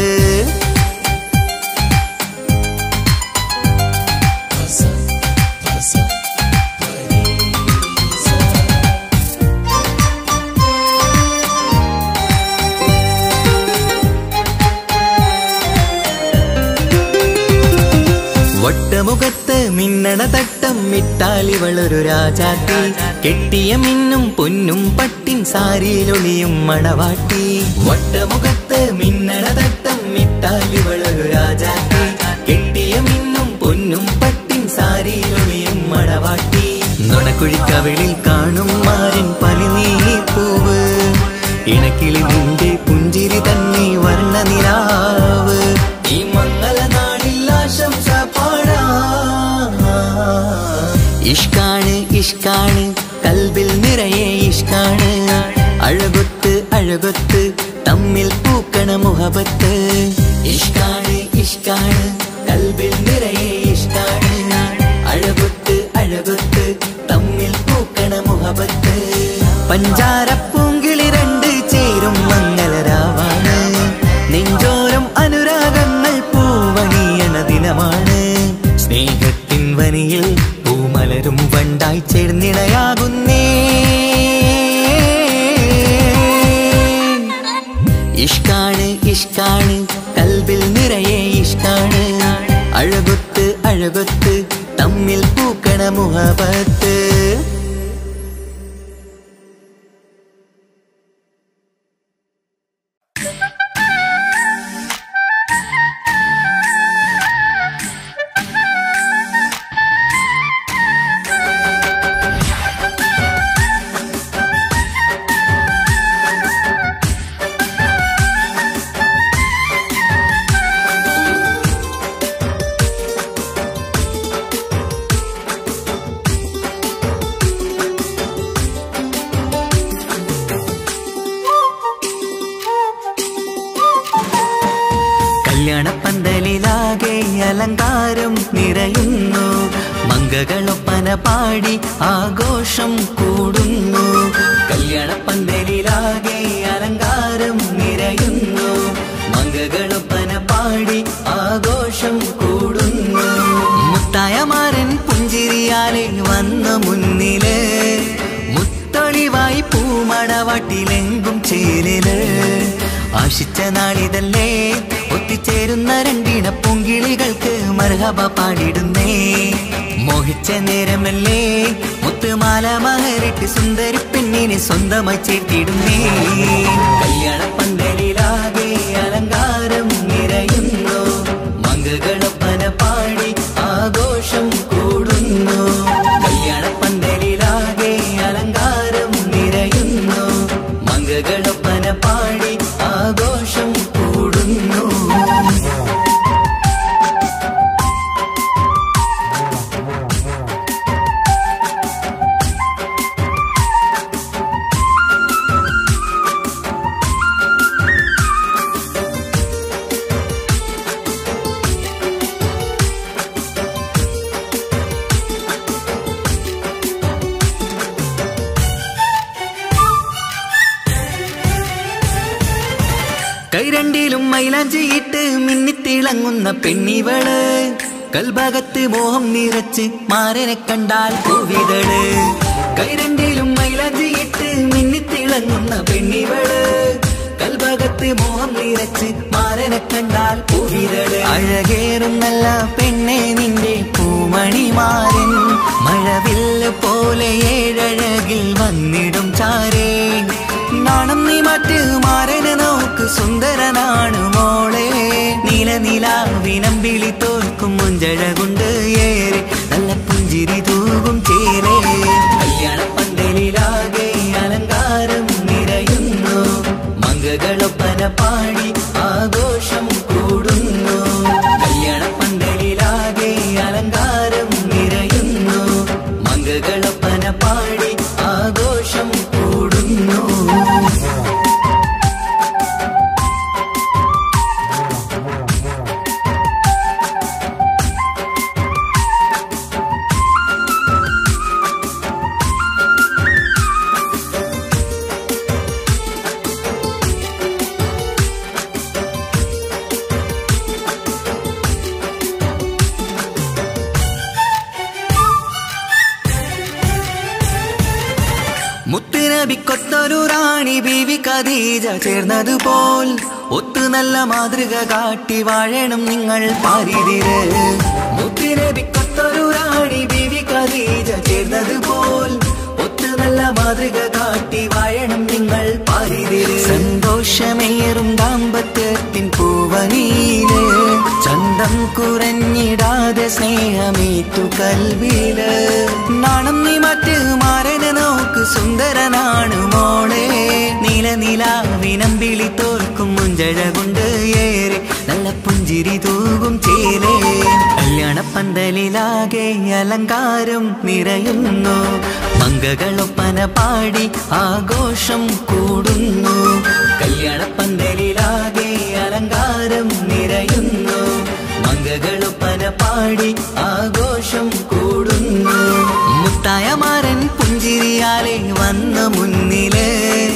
വട്ടമുഖത്ത് മിന്നണ തട്ടം മിട്ടാലിവളൊരു രാജാത്തി കെട്ടിയ മിന്നും പൊന്നും പട്ടിൻ സാരിയിലൊളിയും മണവാട്ടി വട്ടമുഖത്ത് മിന്നണ തട്ടം മിട്ടാലിവളൊരു രാജാത്തി കെട്ടിയ മിന്നും പൊന്നും പട്ടിൻ സാരിയിലൊളിയും മണവാട്ടി നുണക്കുഴിക്കവിളിൽ കാണും മാരൻ പനിനീർ പൂവ് ഇണക്കിളി നിന്റെ പുഞ്ചിരി തന്നെ വർണ്ണ നിലാവ് ഈ മംഗള നാളിൽ ആശംസ പാടാ ഇഷ്കാണ് ഇഷ്കാണ് കൽവിൽ നിറയെ ഇഷ്കാണ് അഴകൊത്ത് അഴകൊത്ത് തമ്മിൽ പൂക്കണ മുഹബത്ത് ഇഷ്കാണ് ഇഷ്കാണ് കൽവിൽ നിറയെ ഇഷ്കാണ് അഴകൊത്ത് അഴകൊത്ത് തമ്മിൽ പൂക്കണ മുഹബത്ത് പഞ്ചാരപ്പൂങ്കിളി രണ്ട് ചേരും മംഗളരാവാണ് നെഞ്ചോരം അനുരാഗങ്ങൾ പൂവണിയണ ദിനമാണ് സ്നേഹത്തിൻ വനിയിൽ പൂമലരും വണ്ടായി ചേർന്നിണയാകുന്നേ ഇഷ്കാണ് ഇഷ്കാണ് കൽവിൽ നിറയെ ഇഷ്കാണ് അഴകൊത്ത് അഴകൊത്ത് തമ്മിൽ പൂക്കണ മുഹബത്ത് കല്യാണപ്പന്തലിലാകെ അലങ്കാരം നിറയുന്നു മംഗകളൊപ്പന പാടി ആഘോഷം കൂടുന്നു കല്യാണപ്പന്തലിലാകെ അലങ്കാരം നിറയുന്നു മംഗകളൊപ്പന പാടി ആഘോഷം കൂടുന്നു മുത്തായമാരൻ പുഞ്ചിരിയാലെ വന്ന മുന്നില് മുത്തൊളിവായി പൂമടവാട്ടിലെങ്കും ചേലില് ആശിച്ച നാളിതല്ലേ ഒത്തിച്ചേരുന്ന രണ്ടിട പൂങ്കിളികൾക്ക് മർഹബ പാടിടുന്നേ മോഹിച്ച നേരമല്ലേ മുത്തുമാല മഹരിട്ട് സുന്ദരി പെണ്ണിനെ സ്വന്തമായി ചേർത്തിടുന്നേ കല്യാണ പന്തലിലാകെ അലങ്കാരം നിറയുന്നു മംഗകളൊപ്പന പാടി ആഘോഷം കൂടുന്നു കല്യാണ പന്തലിലാകെ അലങ്കാരം നിറയുന്നു മംഗകളൊപ്പന പാടി ആഘോഷം കൂടുന്നു കൈരണ്ടിലും മൈലാഞ്ചിയിട്ട് മിന്നിത്തിളങ്ങുന്ന പെണ്ണിവള് കൽഭാഗത്ത് മോഹം നിറച്ച് മാരനെ കണ്ടാൽ പൂവിതള് കൈരണ്ടിലും മൈലാഞ്ചിയിട്ട് മിന്നിത്തിളങ്ങുന്ന പെണ്ണിവള് കൽഭാഗത്ത് മോഹം നിറച്ച് മാരനെ കണ്ടാൽ പൂവിതള് അഴകേറും നല്ല പെണ്ണെ നിന്റെ പൂമണിമാരൻ മഴവില്ല് പോലെ ഏഴഴകിൽ വന്നിടും ചാരേ നാണം നീ മറ്റ് മാരനെ നോക്ക് സുന്ദരനാണ് മോളെ നീല നിലാവിനം വിളി തോൽക്കും മുഞ്ചഴകുണ്ട് ഏറെ നല്ല പുഞ്ചിരി തൂകും ചേരേ കല്യാണ പന്തലിലാകെ അലങ്കാരം നിറയുന്നു മങ്കകളൊപ്പന പാടി ആഘോഷം കൂടുന്നു കല്യാണ പന്തലിലാകെ അലങ്കാരം നിറയുന്നു മങ്കകളൊപ്പന പാടി ആഘോഷം കൂടുന്നു മുത്തുനബിക്കൊത്തൊരു റാണി ബീവി ഖദീജ ചേർന്നതുപോൽ ഒത്തു നല്ല മാതൃക കാട്ടി വാഴണം നിങ്ങൾ പാരിതിര് മുത്തുനബിക്കൊത്തൊരു റാണി ബീവി ഖദീജ ചേർന്നതുപോൽ ഒത്തു നല്ല മാതൃക കാട്ടി വാഴണം നിങ്ങൾ പാരിതിര് സന്തോഷമേറും ദാമ്പത്യത്തിൻ പൂവനീല് ചന്തം കുറഞ്ഞിടാതെ സ്നേഹമേറ്റു കൽവില് നാണം നീ മറ്റ് മാരനെ നോക്ക് സുന്ദരനാണ് മോളെ നീല നിലാവിനം വിളി തോൽക്കും മുഞ്ചഴകൊണ്ട് ഏറെ നല്ല പുഞ്ചിരി തൂകും ചേലേ കല്യാണ പന്തലിലാകെ അലങ്കാരം നിറയുന്നു മങ്കകളൊപ്പന പാടി ആഘോഷം കൂടുന്നു കല്യാണ പന്തലിലാകെ അലങ്കാരം നിറയുന്നു മങ്കകളൊപ്പന പാടി ആഘോഷം കൂടുന്നു മുത്തായമാരൻ പുഞ്ചിരിയാലെ വന്ന മുന്നില്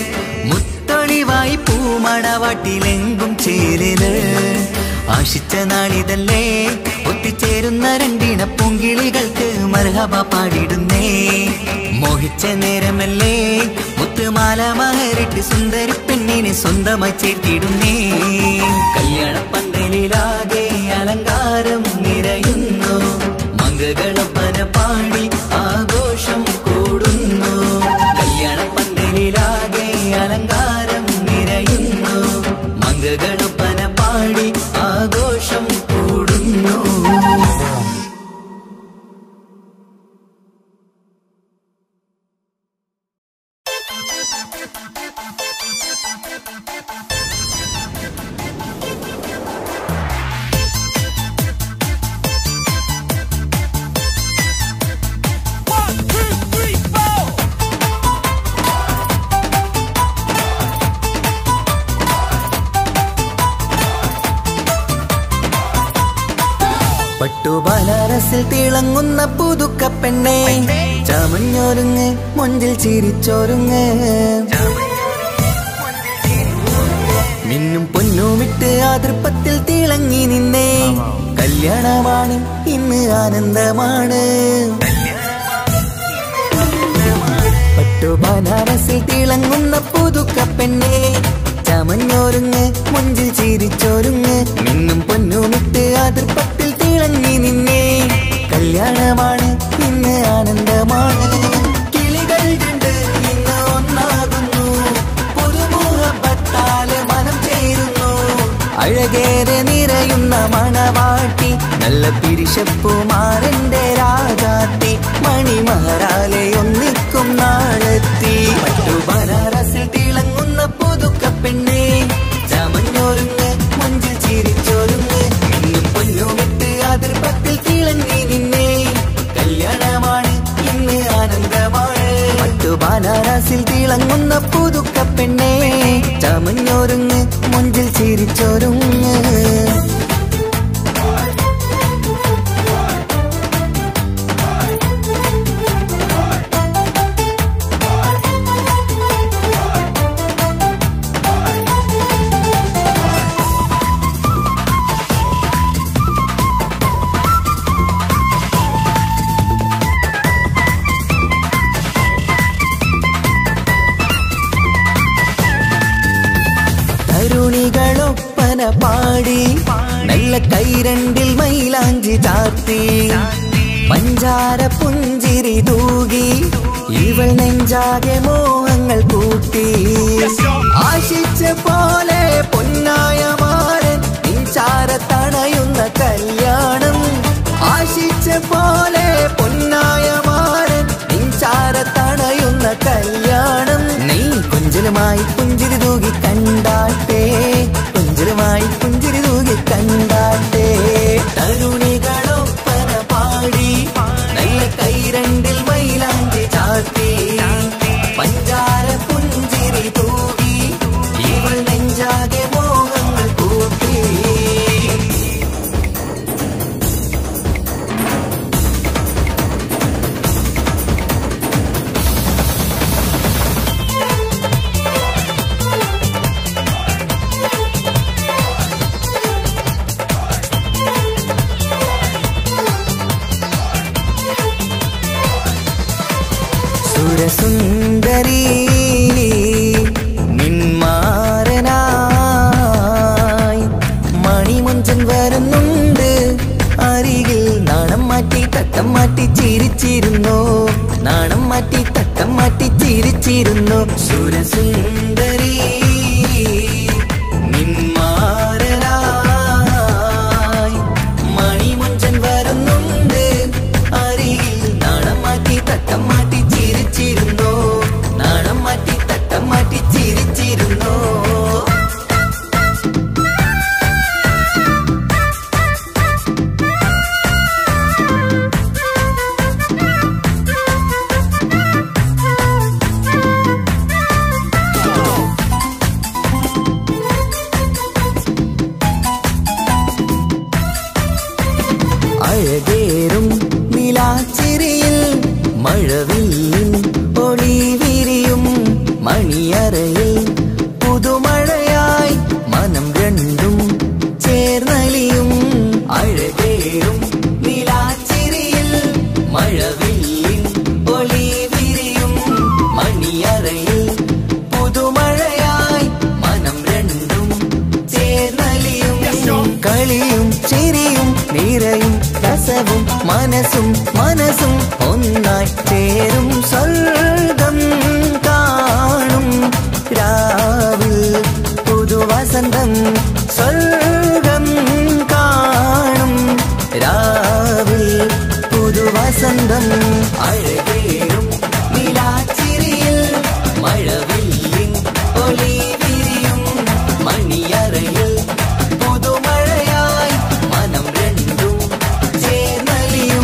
മുത്തൊളിവായി പൂമടവാട്ടിലെങ്കും ചേരില് ആശിച്ച നാളിതല്ലേ ഒത്തിച്ചേരുന്ന രണ്ടിണ പൂങ്കിളികൾക്ക് മർഹബ പാടിടുന്നേ മോഹിച്ച നേരമല്ലേ മുത്തുമാല മഹരിട്ട് സുന്ദരി പെണ്ണിനെ സ്വന്തമായി ചേർത്തിടുന്നേ കല്യാണ പന്തലിലാകെ അലങ്കാരം നിറയുന്നു മങ്കകളൊപ്പന പാടി ആഘോഷം കൂടുന്നു കല്യാണ പന്തലിലാകെ അലങ്കാരം നിറയുന്നു മങ്കകളൊപ്പന പാടി ആഘോഷം കൂടുന്നു പട്ടുബനാരസിൽ തിളങ്ങുന്ന പുതുക്ക പെണ്ണെ ചമഞ്ഞൊരുങ്ങ് മുഞ്ചിൽ ചിരിച്ചൊരുങ്ങ് മിന്നും പൊന്നുമിട്ട് ആതൃപ്പത്തിൽ തിളങ്ങി നിന്നേ കല്യാണമാണ് ഇന്ന് ആനന്ദമാണ് പട്ടുബനാരസിൽ തിളങ്ങുന്ന പുതുക്ക പെണ്ണെ ചമഞ്ഞൊരുങ്ങ് മുഞ്ചിൽ ചിരിച്ചൊരുങ്ങ് മിന്നും പൊന്നുമിട്ട് അതിർപ്പത്തിൽ തിളങ്ങി നിന്നേ കല്യാണമാണ് ഇന്ന് ആനന്ദമാണ് കിളികൾ കണ്ട് ഇന്ന് ഒന്നാകുന്നു പുതുമുഖത്താല് മനം ചേരുന്നു അഴകേറെ നിറയുന്ന മണവാട്ടി നല്ല പിരിശപ്പുമാരന്റെ രാജാത്തി മണിമഹാരാലെ ഒന്നിക്കും നാളെത്തി മറ്റു ബനാറസിൽ തിളങ്ങുന്ന പുതുക്ക പെണ്ണെ ചമഞ്ഞൊരുങ്ങ് മുഞ്ചിൽ ചിരിച്ചൊരുങ്ങ് മിന്നും പൊന്നുമിട്ട് അതിർപ്പത്തിൽ തിളങ്ങി നിന്നേ കല്യാണമാണ് ഇന്ന് ആനന്ദമാണ് മറ്റു ബനാറസിൽ തിളങ്ങുന്ന പുതുക്ക പെണ്ണെ ചമഞ്ഞൊരുങ്ങ് മുഞ്ചിൽ ചിരിച്ചൊരുങ്ങ് കൈരണ്ടിൽ മൈലാഞ്ചി ചാർത്തി പഞ്ചാര പുഞ്ചിരി തൂകി ഇവൾ നെഞ്ചാകെ മോഹങ്ങൾ കൂട്ടി ആശിച്ച പോലെ പൊന്നായ മാരൻ നിൻചാര തണയുന്ന കല്യാണം ആശിച്ച പോലെ പൊന്നായ മാരൻ നിൻചാര തണയുന്ന കല്യാണം നീ കുഞ്ചലുമായി പുഞ്ചിരി തൂകി കണ്ടാട്ടെ കുഞ്ചലുമായി പുഞ്ചിരി തൂകി കണ്ടാട്ടെ തരുണികളൊപ്പന പാടി നല്ല കൈരണ്ടിൽ മൈലാഞ്ചി ചാർത്തി പഞ്ചാര പുഞ്ചിരി തൂകി ഇവൾ നെഞ്ചാകെ മോഹങ്ങൾ കൂട്ടി സുരസുന്ദരി നിന്മാരനായി മണിമുഞ്ചൻ വരുന്നുണ്ട് അരികിൽ നാണം മാറ്റി തട്ടം മാറ്റി ചിരിച്ചിരുന്നു നാണം മാറ്റി തട്ടം മാറ്റി ചിരിച്ചിരുന്നു സുരസുന്ദരി നിന്മാരനായി മണിമുഞ്ചൻ വരുന്നുണ്ട് അരികിൽ നാണം മാറ്റി തട്ടം മാറ്റി ചിരിച്ചിരുന്നു നാണം മാറ്റി തട്ടം മാറ്റി ചിരിച്ചിരുന്നു അഴകേറും നിലാച്ചിരിയിൽ മഴവില്ലിൻ ഒളി വിരിയും മണിയറയിൽ പുതുമഴയായി മനം രണ്ടും ചേർന്നലിയും അഴകേറും നിലാച്ചിരിയിൽ മഴവില്ലിൻ ഒളി വിരിയും മണിയറയിൽ പുതുമഴയായി മനം രണ്ടും ചേർന്നലിയും കളിയും ചിരിയും നിറയും രസവും മനസ്സും മനസ്സും ഒന്നായി ചേരും സ്വർഗം കാണും രാവിൽ പുതുവസന്തം സ്വർഗം കാണും രാവിൽ പുതുവസന്തം അഴകേറും നിലാച്ചിരിയിൽ മഴവില്ലിൻ ഒളി വിരിയും മണിയറയിൽ പുതുമഴയായി മനം രണ്ടും ചേർന്നലിയും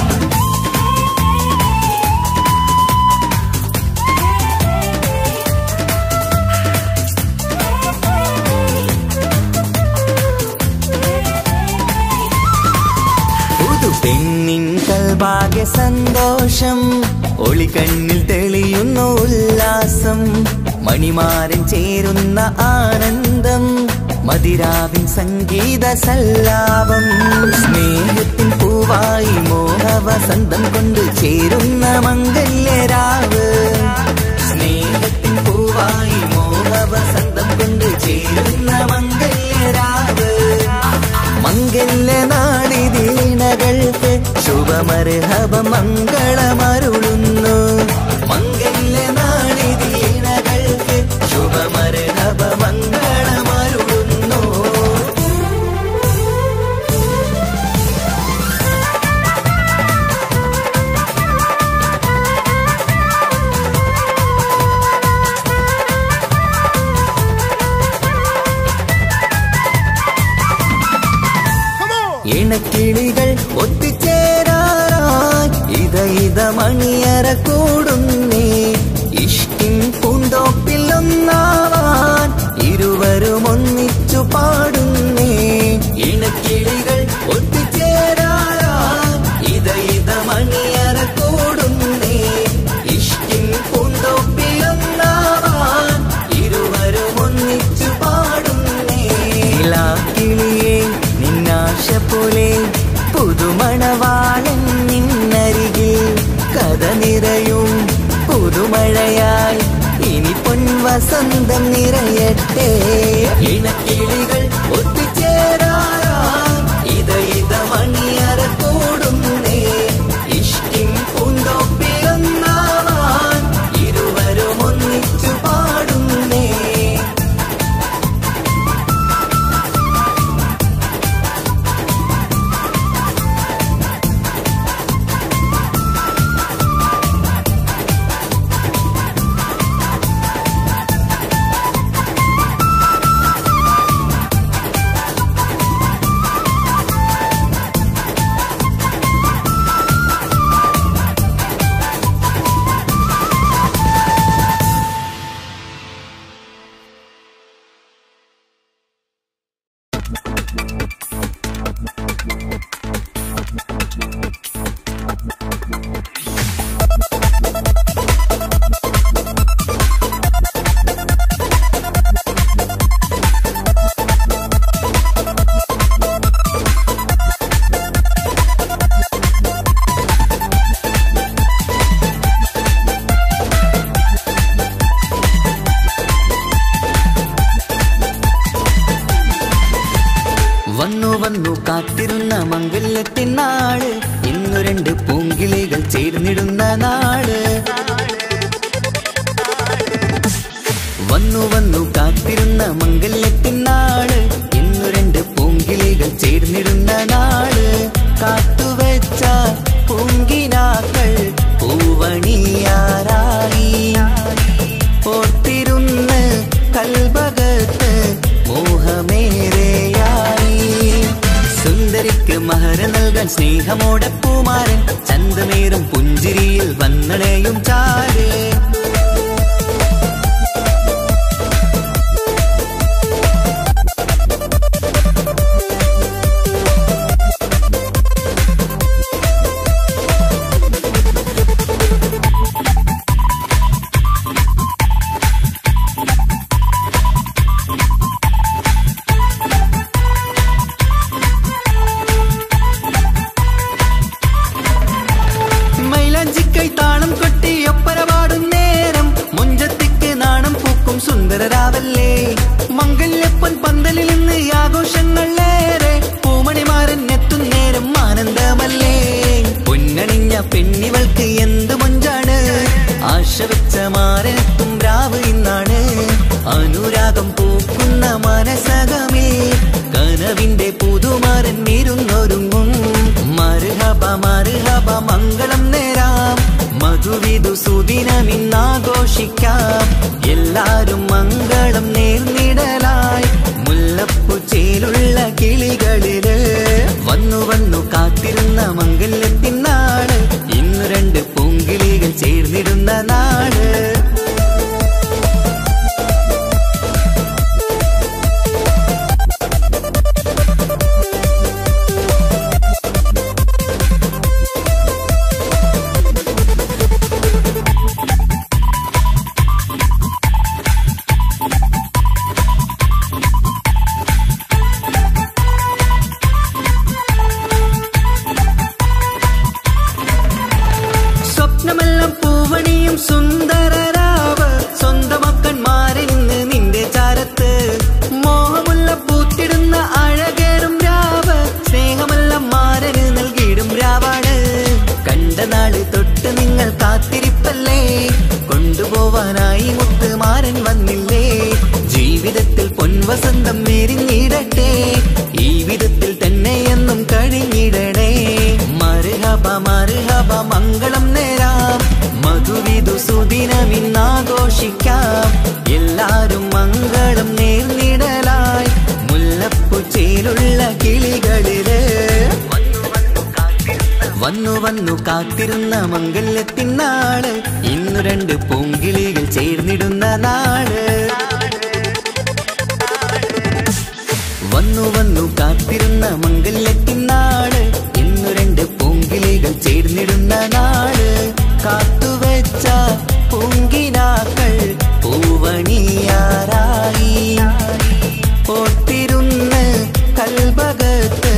പുതു പെണ്ണിൻ കൽഭാഗ്യ സന്തോഷം ഒളിക്കണ്ണിൽ തെളിയുന്ന ഉല്ലാസം മണിമാരൻ ചേരുന്ന ആനന്ദം മതിരാവിൻ സംഗീത സല്ലാപം സ്നേഹത്തിൻ പൂവായി മോഹവസന്തം കൊണ്ട് ചേരുന്ന മംഗല്യരാവ് സ്നേഹത്തിൻ പൂവായി മോഹവസന്തം കൊണ്ട് ചേരുന്ന മംഗല്യരാവ് മംഗല്യനാടിതീണകൾക്ക് ശുഭമർഹവ മംഗളമരുളുന്നു മംഗല്യനാടിതീണകൾക്ക് ശുഭമർഹവ മംഗളമരുളുന്നു ഇണക്കിളികൾ ഒത്തുചേരാറായി ഇത ഇത മണിയറ കൂടുന്നേ ഇഷ്കിൻ പൂന്തോപ്പിൽ ഒന്നാവാൻ ഇരുവരും ഒന്നിച്ചു പാടുന്നേ ഇണക്കിളികൾ ഒത്തുചേരാറായി ഇത ഇത മണിയറ കൂടുന്നേ ഇഷ്കിൻ പൂന്തോപ്പിൽ ഒന്നാവാൻ ഇരുവരും ഒന്നിച്ചു പാടുന്നേ കിളിയേ നിന്നാശ പോലെ പുതുമണവാളൻ നിന്നരികിൽ കഥ നിറയും പുതുമഴയായി ഇനി പൊൻവസന്തം നിറയട്ടെ ഇണക്കിളികൾ ഒത്തുചേരാറാം ഇത മംഗല്യത്തിൻ നാട് ഇന്നു രണ്ട് പൂങ്കിളികൾ ചേർന്നിടുന്ന നാട് വന്നു വന്നു കാത്തിരുന്ന മംഗല്യത്തിൻ നാട് ഇന്നു രണ്ട് പൂങ്കിളികൾ ചേർന്നിടുന്ന നാട് കാത്തുവെച്ച പൂങ്കിനാക്കൾ പൂവണിയാറായി ഓർത്തിരുന്ന് കൽഭകത്ത് മോഹമേറെയായി സുന്ദരിക്ക് മഹര നൽകാൻ സ്നേഹമോടെ പൂമാരൻ ചന്തമേറും പുഞ്ചിരിയിൽ വന്നണയും ചാരേ മൈലാഞ്ചിക്കൈ താളം കൊട്ടി ഒപ്പര പാടും നേരം മുഞ്ചത്തിക്ക് നാണം പൂക്കും സുന്ദരരാവല്ലേ മംഗല്യപ്പൻ പന്തലിൽ നിന്ന് ആഘോഷങ്ങളേറെ പൂമണിമാരൻ എത്തും നേരം ആനന്ദമല്ലേ പൊന്നണിഞ്ഞ പെണ്ണിവൾക്ക് എന്ത് മൊഞ്ചാണ് ആശ വെച്ച മാരനെത്തും രാവ് ഇന്നാണ് അനുരാഗം പൂക്കുന്ന മനസകമേ കനവിന്റെ പുതുമാരൻ ഇരുന്നൊരുങ്ങും മറുഹബ മറുഹബ മംഗളം നേരാം മധുവിധു സുദിനമിന്നാഘോഷിക്കാം എല്ലാരും മംഗളം നേർന്നിടലായി മുല്ലപ്പു ചേലുള്ള കിളികളില് വന്നു വന്നു കാത്തിരുന്ന മംഗല്യത്തിൻ നാട് ഇന്ന് രണ്ട് പൂങ്കിളികൾ ചേർന്നിടുന്ന നാട് സ്വപ്നമെല്ലാം പൂവണിയും സുന്ദരരാവ് സ്വന്തമക്കന്മാരിൽ നിന്ന് നിന്റെ ചാരത്ത് മോഹമുള്ള പൂത്തിടുന്ന അഴകേറും രാവ് സ്നേഹമെല്ലാം മാരന് നൽകിയിടും രാവാണ് കണ്ട നാള് തൊട്ട് നിങ്ങൾ കാത്തിരിപ്പല്ലേ കൊണ്ടുപോവാനായി മുത്തുമാരൻ വന്നില്ലേ ജീവിതത്തിൽ പൊൻവസന്തം എരിഞ്ഞിടട്ടെ ഈ വിധത്തിൽ തന്നെ എന്നും കഴിഞ്ഞിടണേ മറുഹബ മറുഹബ മംഗളം നേരാം മധുവിധു സുദിനമിന്നാഘോഷിക്കാം എല്ലാരും മംഗളം നേർന്നിടലായി മുല്ലപ്പു ചേലുള്ള കിളികളില് വന്നു വന്നു കാത്തിരുന്ന മംഗല്യത്തിൻ നാള് ഇന്നു രണ്ട് പൂങ്കിളികൾ ചേർന്നിടുന്ന നാട് വന്നു വന്നു കാത്തിരുന്ന മംഗല്യത്തിൻ നാട് ഇന്നു രണ്ട് പൂങ്കിളികൾ ചേർന്നിടുന്ന നാട് കാത്തുവെച്ച പൂങ്കിനാക്കൾ പൂവണിയാറായി ഓർത്തിരുന്ന് കൽഭകത്ത്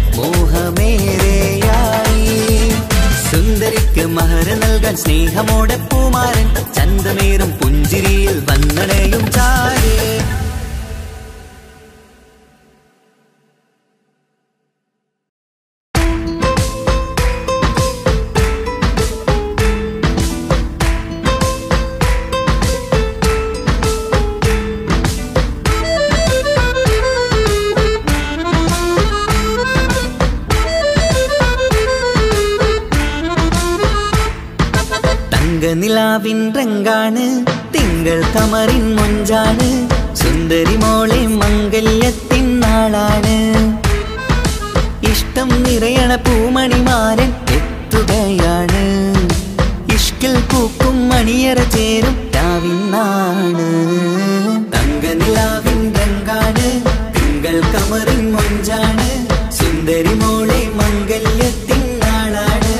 മോഹമേറെയായി സുന്ദരിക്ക് മഹര നൽകാൻ സ്നേഹമോടെ പൂമാരൻ ചന്തമേറും പുഞ്ചിരിയിൽ വന്നണയും ചാരേ തങ്കനിലാവിൻ രംഗാണ് തിങ്കൾ കമറിൻ മൊഞ്ചാണ് സുന്ദരി മോളെ മംഗല്യത്തിൻ നാളാണ് ഇഷ്ടം നിറയണ പൂമണിമാരൻ എത്തുകയാണ് ഇഷ്കിൽ പൂക്കും മണിയറ ചേരും രാവിന്നാണ് തങ്കനിലാവിൻ രംഗാണ് തിങ്കൾ കമറിൻ മൊഞ്ചാണ് സുന്ദരി മോളെ മംഗല്യത്തിൻ നാളാണ്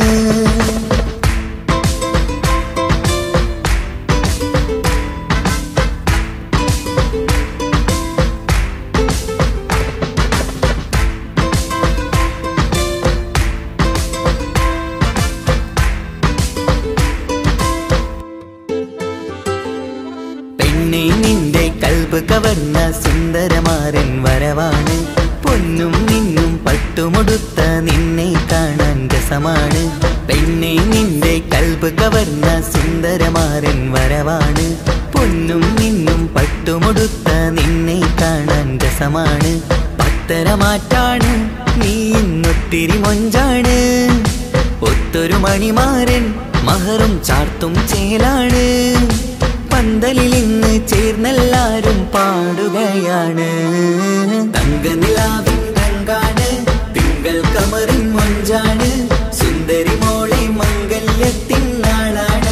പെണ്ണെ നിന്റെ കൽബ് കവർന്ന സുന്ദരമാരൻ വരവാണ് പൊന്നും മിന്നും പട്ടുമുടുത്ത നിൻ നിന്നെ കാണാൻ രസമാണ് പെണ്ണെ നിന്റെ കൽബ് കവർന്ന സുന്ദരമാരൻ വരവാണ് പൊന്നും നിന്നും പട്ടുമുടുത്ത നിന്നെ കാണാൻ രസമാണ് പത്തരമാറ്റാണ് നീ ഇന്നൊത്തിരി മൊഞ്ചാണ് ഒത്തൊരു മണിമാരൻ മഹറും ചാർത്തും ചേലാണ് പന്തലിൽ ഇന്ന് ചേർന്നെല്ലാരും പാടുകയാണ് തങ്കനിലാവിൻ രംഗാണ് തിങ്കൾ കമറിൻ മൊഞ്ചാണ് സുന്ദരി മോളെ മംഗല്യത്തിൻ നാളാണ്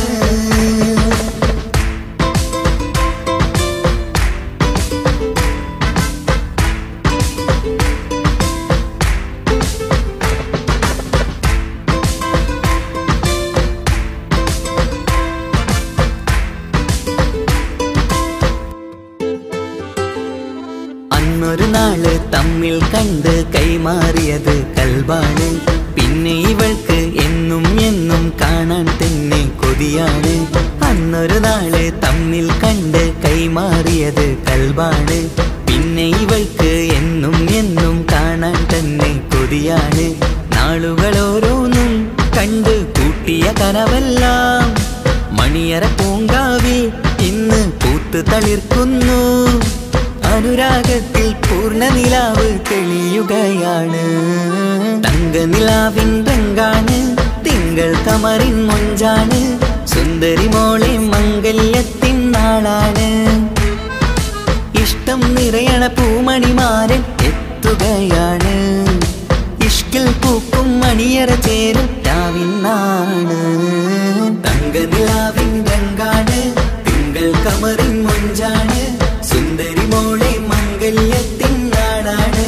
അന്നൊരു നാള് തമ്മിൽ കണ്ട് കൈമാറിയത് കൽബാണ് പിന്നെ ഇവൾക്ക് എന്നും എന്നും കാണാൻ തന്നെ കൊതിയാണ് അന്നൊരു നാള് തമ്മിൽ കണ്ട് കൈമാറിയത് കൽബാണ് പിന്നെ ഇവൾക്ക് എന്നും എന്നും കാണാൻ തന്നെ കൊതിയാണ് നാളുകൾ ഓരോന്നും കണ്ട് കൂട്ടിയ കനവെല്ലാം മണിയറ പൂങ്കാവിൽ ഇന്ന് പൂത്ത് തളിർക്കുന്നു അനുരാഗത്തിൽ പൂർണ്ണ നിലാവ് തെളിയുകയാണ് തങ്കനിലാവിൻ രംഗാണ് തിങ്കൾ കമറിൻ മൊഞ്ചാണ് സുന്ദരി മോളെ മംഗല്യത്തിൻ നാളാണ് ഇഷ്ടം നിറയണ പൂമണിമാരൻ എത്തുകയാണ് ഇഷ്കിൽ പൂക്കും മണിയറ ചേരും രാവിനാണ് തങ്കനിലാവിൻ രംഗാണ് തിങ്കൾ കമറിൻ മൊഞ്ചാണ് സുന്ദരി മോളെ മംഗല്യത്തിൻ നാടാണ്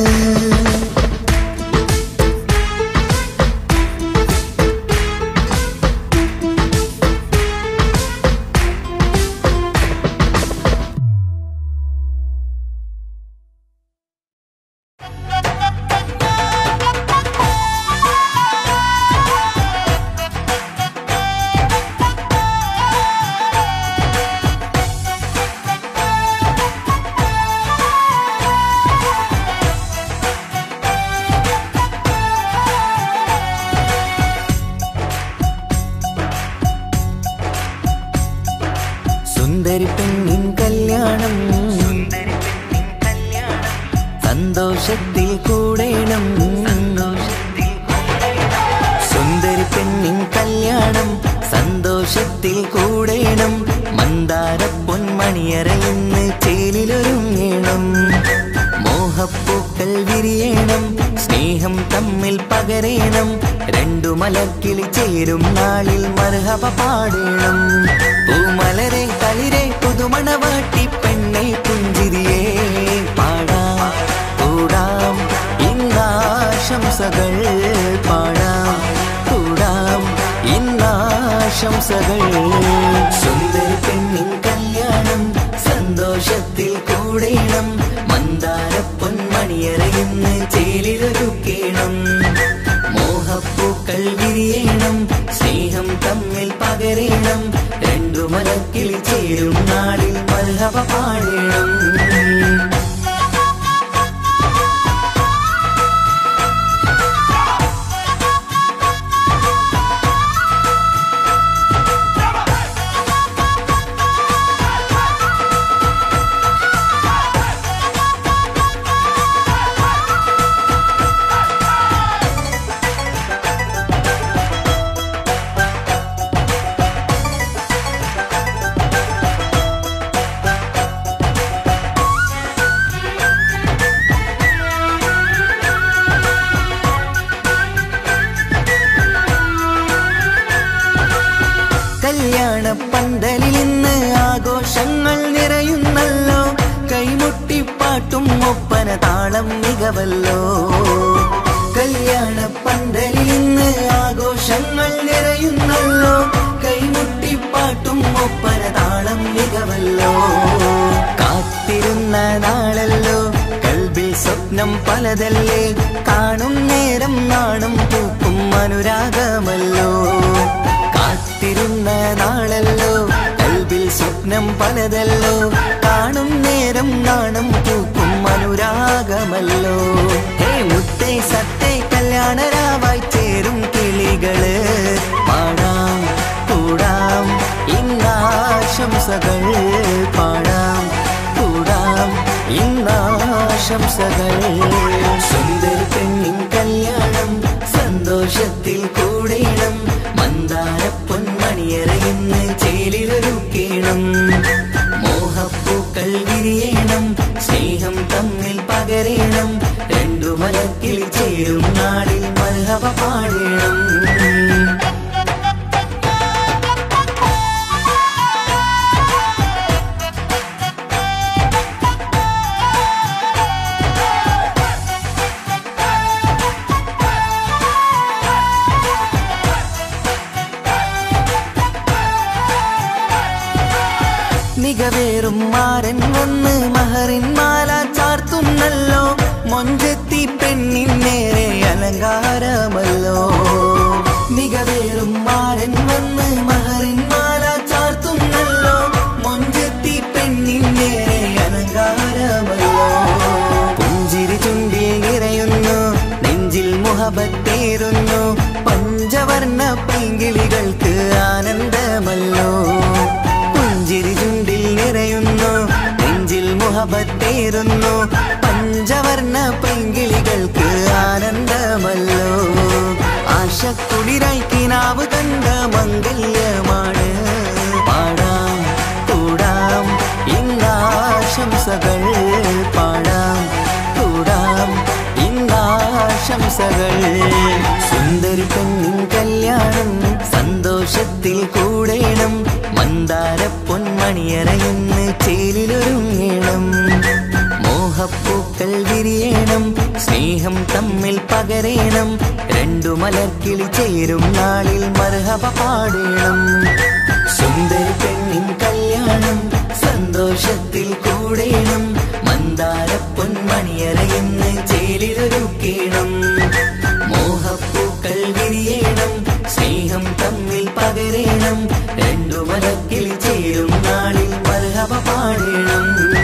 സുന്ദരി പെണ്ണിൻ കല്യാണം സന്തോഷത്തിൽ കൂടേണം സുന്ദരി പെണ്ണിൻ കല്യാണം സന്തോഷത്തിൽ കൂടേണം മന്ദാര പൊന്മണിയറ ഇന്ന് ചേലിലൊരുങ്ങേണം മോഹപ്പൂക്കൾ വിരിയണം സ്നേഹം തമ്മിൽ പകരേണം രണ്ടു മലർക്കിളി ചേരും നാളിൽ മർഹബ പാടേണം പൂമലരെ കളിരെ പുതുമണവാട്ടി പെണ്ണെ പുഞ്ചിരിയേ പാടാം കൂടാം ഇന്നാശംസകൾ പാടാം കൂടാം ഇന്നാശംസകൾ സുന്ദരി പെണ്ണിൻ കല്യാണം സന്തോഷത്തിൽ കൂടേണം മന്ദാര പൊന്മണിയറയിന്ന് ചേലിലൊരുക്കേണം മോഹപ്പൂക്കൾ വിരിയണം സ്നേഹം തമ്മിൽ പകരേണം രണ്ടു മലക്കിൽ ചേരും നാളിൽ മൽഹവ പാടേണം കല്യാണ പന്തലിൽ ഇന്ന് ആഘോഷങ്ങൾ നിറയുന്നല്ലോ കൈമുട്ടിപ്പാട്ടും ഒപ്പന താളം മികവല്ലോ കല്യാണ പന്തലിൽ ഇന്ന് ആഘോഷങ്ങൾ നിറയുന്നല്ലോ കൈമുട്ടിപ്പാട്ടും ഒപ്പന താളം മികവല്ലോ കാത്തിരുന്ന നാളല്ലോ കൽബിൽ സ്വപ്നം പലതല്ലേ കാണും നേരം നാണം പൂക്കും അനുരാഗമല്ലോ കാത്തിരുന്ന നാളല്ലോ കൽബിൽ സ്വപ്നം പലതല്ലോ കാണും നേരം നാണം പൂക്കും അനുരാഗമല്ലോ ഹേ മുത്തേ സത്തേ കല്യാണ ആശംസകൾ സുന്ദര പെണ്ണിൻ കല്യാണം സന്തോഷത്തിൽ കൂടേണം മന്ദാര പൊന്മണിയറയിന്ന് ചേലിലൊരുക്കേണം മോഹപ്പൂക്കൾ വിരിയണം സ്നേഹം തമ്മിൽ പകരേണം രണ്ടു മലക്കിൽ ചേരും നാളിൽ മൽഹവ പാടേണം മികവേറും മാരൻ വന്ന് മഹറിൻ മാല ചാർത്തുന്നല്ലോ മൊഞ്ചെത്തി പെണ്ണിൻ നേരെ അലങ്കാരമല്ലോ മികവേറും മാരൻ വന്ന് മഹറിൻ മാല ചാർത്തുന്നല്ലോ മൊഞ്ചെത്തി പെണ്ണിൻ നേരെ അലങ്കാരമല്ലോ പുഞ്ചിരി ചുണ്ടിൽ നിറയുന്നു നെഞ്ചിൽ മുഹബത്തേറുന്നു പഞ്ചവർണ്ണ പൈങ്കിളികൾക്ക് ആനന്ദമല്ലോ പുഞ്ചിരി ചുണ്ടിൽ നിറയുന്നു നെഞ്ചിൽ മുഹബത്തേറുന്നു പഞ്ചവർണ്ണ പൈങ്കിളികൾക്ക് ആനന്ദമല്ലോ ആശക്കുളിരായി കിനാവ് കണ്ട മംഗല്യമാണ് പാടാം കൂടാം ഇന്നാശംസകൾ പാടാം കൂടാം ഇന്നാശംസകൾ സുന്ദരി പെണ്ണിൻ കല്യാണം സന്തോഷത്തിൽ കൂടേണം മന്ദാര പൊന്മണിയറയെന്ന് ചേലിലൊരുങ്ങേണം മോഹപ്പൂക്കൾ വിരിയണം സ്നേഹം തമ്മിൽ പകരേണം രണ്ടു മലർക്കിളി ചേരും നാളിൽ മർഹബ പാടേണം സുന്ദരി പെണ്ണിൻ കല്യാണം സന്തോഷത്തിൽ കൂടേണം മന്ദാര പൊന്മണിയറയെന്ന് ചേലിലൊരുക്കേണം മോഹപ്പൂക്കൾ വിരിയണം സ്നേഹം തമ്മിൽ പകരേണം രണ്ടു മലക്കിൽ ചേരും നാളിൽ മർഹബ പാടേണം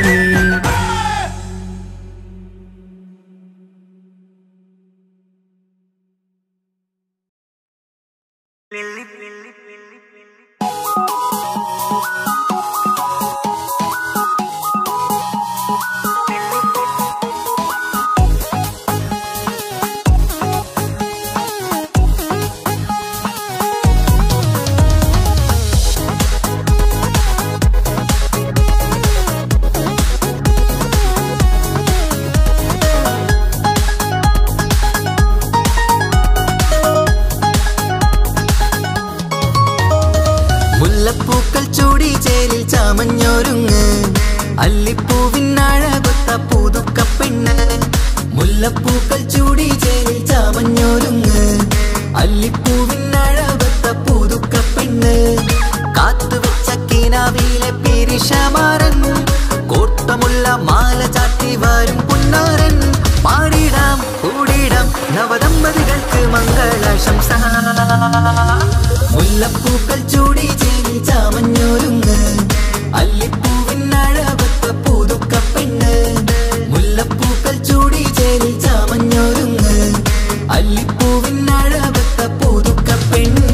മുല്ലപ്പൂക്കൾ ചൂടി ചേലിൽ ചാമഞ്ഞൊരുങ്ങ് അല്ലിപ്പൂവിനഴകൊത്ത പുതുക്ക പെണ്ണ് മുല്ലപ്പൂക്കൾ ചൂടി ചേലിൽ ചാമഞ്ഞൊരുങ്ങ് അല്ലിപ്പൂവിനഴകൊത്ത പുതുക്ക പെണ്ണ് കാത്തുവെച്ച കിനാവിലെ പിരിശമാരൻ കോട്ടമുള്ള മാല ചാട്ടി വരും പുന്നാരൻ പാടിടാം കൂടിടാം നവദമ്പതികൾക്ക് മംഗളാശംസ മുല്ലപ്പൂക്കൾ ചൂടി ചേരി ചാമഞ്ഞൊരുങ്ങ് അല്ലിപ്പൂവിനഴകൊത്ത പുതുക്ക പെണ്ണ് മുല്ലപ്പൂക്കൾ ചൂടി ചേരി ചാമഞ്ഞൊരുങ്ങ് അല്ലിപ്പൂവിനഴകൊത്ത പുതുക്ക പെണ്ണ്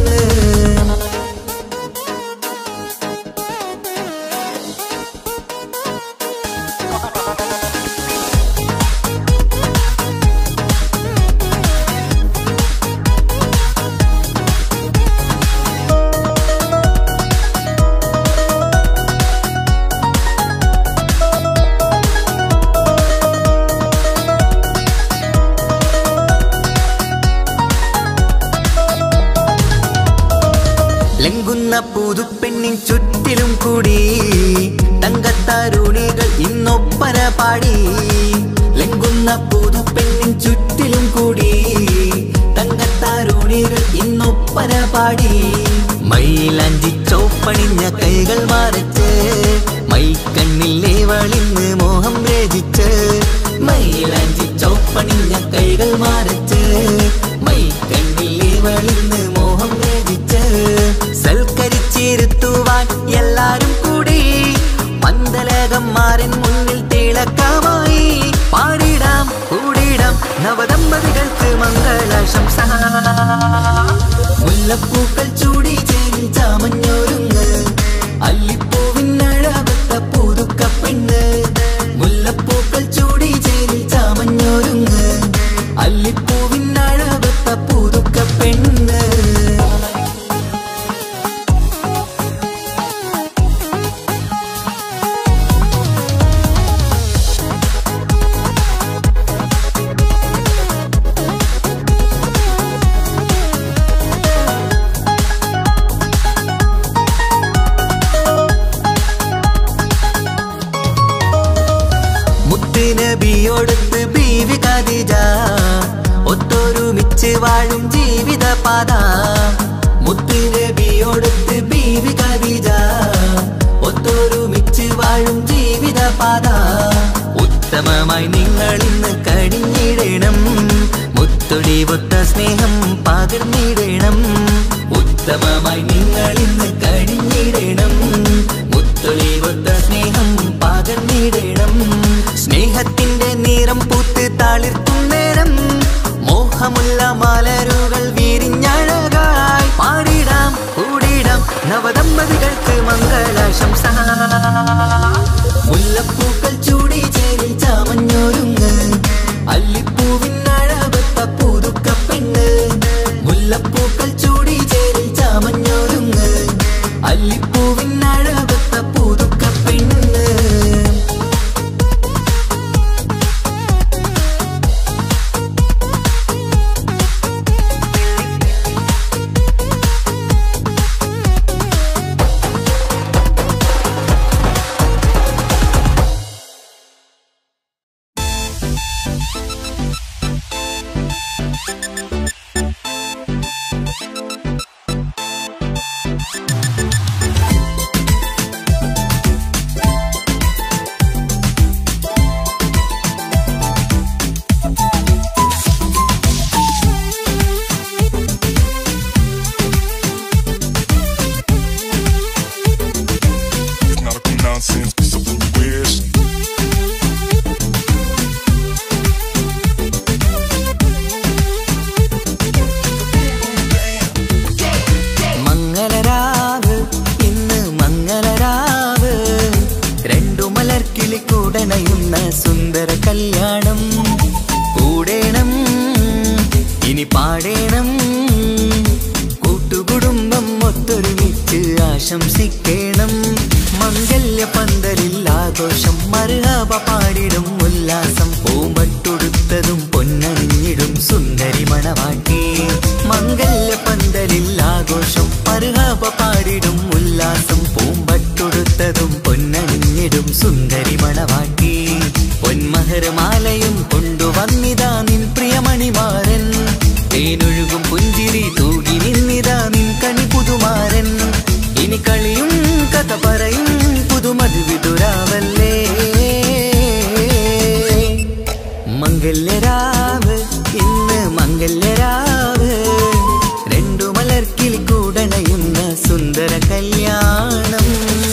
ലംഘുന്ന പുതുപ്പെണ്ണിൻ ചുറ്റിലും കൂടി തങ്കത്താരുണികൾ ഇന്നൊപ്പന പാടി ലംഘുന്ന പുതുപ്പെണ്ണിൻ ചുറ്റിലും കൂടി തങ്കത്താരുണികൾ ഇന്നൊപ്പന പാടി മയിലാഞ്ചി ചോപ്പണിഞ്ഞ കൈകൾ മറച്ച് മൈക്കണ്ണിൽ വളിന്ന് മോഹം രചിച്ച് മയിലാഞ്ചി ചോപ്പണിഞ്ഞ കൈകൾ മറച്ച് മൈക്കണ്ണിൽ വളിന്ന് മോഹം രചിച്ച് സൽക്കരിച്ചിരുത്തുവാൻ എല്ലാരും കൂടി മന്ദലകന്മാരൻ മുന്നിൽ തിളക്കമായി പാടിടാം കൂടിടാം നവദമ്പതികൾക്ക് മംഗളാശംസ മുല്ലപ്പൂക്കൾ ചൂടി ചേരി ചാമഞ്ഞൊരുങ്ങ് അല്ലിപ്പൂവിനഴകത്ത പുതുക്ക പെണ്ണ് മുല്ലപ്പൂക്കൾ ചൂടി ചേരി പാത മുത്തുനബിയോടൊത്ത് ബീവി ഖദീജ ഒത്തൊരുമിച്ച് വാഴും ജീവിത പാത ഉത്തമമായി നിങ്ങൾ ഇന്ന് കടിഞ്ഞിടണം മുത്തൊടി ഒത്ത സ്നേഹം പകർന്നിടണം ഉത്തമമായി നിങ്ങൾ ഇന്ന് കടിഞ്ഞിടണം മുത്തൊളി ഒത്ത സ്നേഹം പകർന്നിടണം സ്നേഹത്തിന്റെ നിറം പൂത്ത് താളിർക്കും നേരം മോഹമുള്ള മലരുകൾ വിരിഞ്ഞഴകായി പാടിടാം കൂടിടാം നവദമ്പതികൾക്ക് മംഗളാശംസ മുല്ലപ്പൂക്കൾ ചൂടി ചേരി ചാമഞ്ഞൊരുങ്ങ് അല്ലിപ്പൂവിൻ അഴവത്ത പുതുക്ക പെണ്ണ് മുല്ലപ്പൂക്കൾ ചൂടി ചേരി ചാമഞ്ഞൊരുങ്ങ് അല്ലിപ്പൂവിൻ അഴവത്ത പുതുക്ക പെണ്ണ് Nautical nonsense, something weird. മംഗളരാവ് ഇന്ന് മംഗളരാവ് രണ്ടു മലർക്കിളി കൂടണയുന്ന സുന്ദര കല്യാണം കൂടേണം ഇനി പാടേണം കൂട്ടുകുടുംബം ഒത്തൊരുമിച്ച് ആശംസിക്കേണം മംഗല്യ പന്തലിൽ ആഘോഷം മറുഹബ പാടിടും ഉല്ലാസം പൂമ്പട്ടൊടുത്തതും പൊന്നണിഞ്ഞിടും സുന്ദരി മണവാട്ടി മംഗല്യ പന്തലിൽ ആഘോഷം മറുഹബ പാടിടും ഉല്ലാസം പൂമ്പട്ടൊടുത്തതും പൊന്നണിഞ്ഞിടും സുന്ദരി മണവാട്ടി പൊന്മഹരമാലയും കൊണ്ടുവന്നിതാ നിൻ പ്രിയമണിമാരൻ തേനൊഴുകും പുഞ്ചിരി തൂകി നിന്നിതാ നിൻ കണി പുതുമാരൻ ഇനി കളിയും കഥ പറയും പുതുമതി വിതുരാവല്ലേ മംഗല്യരാവ് ഇന്ന് മംഗല്യരാവ് രണ്ടു മലർക്കിൽ കൂടണയുന്ന സുന്ദര കല്യാണം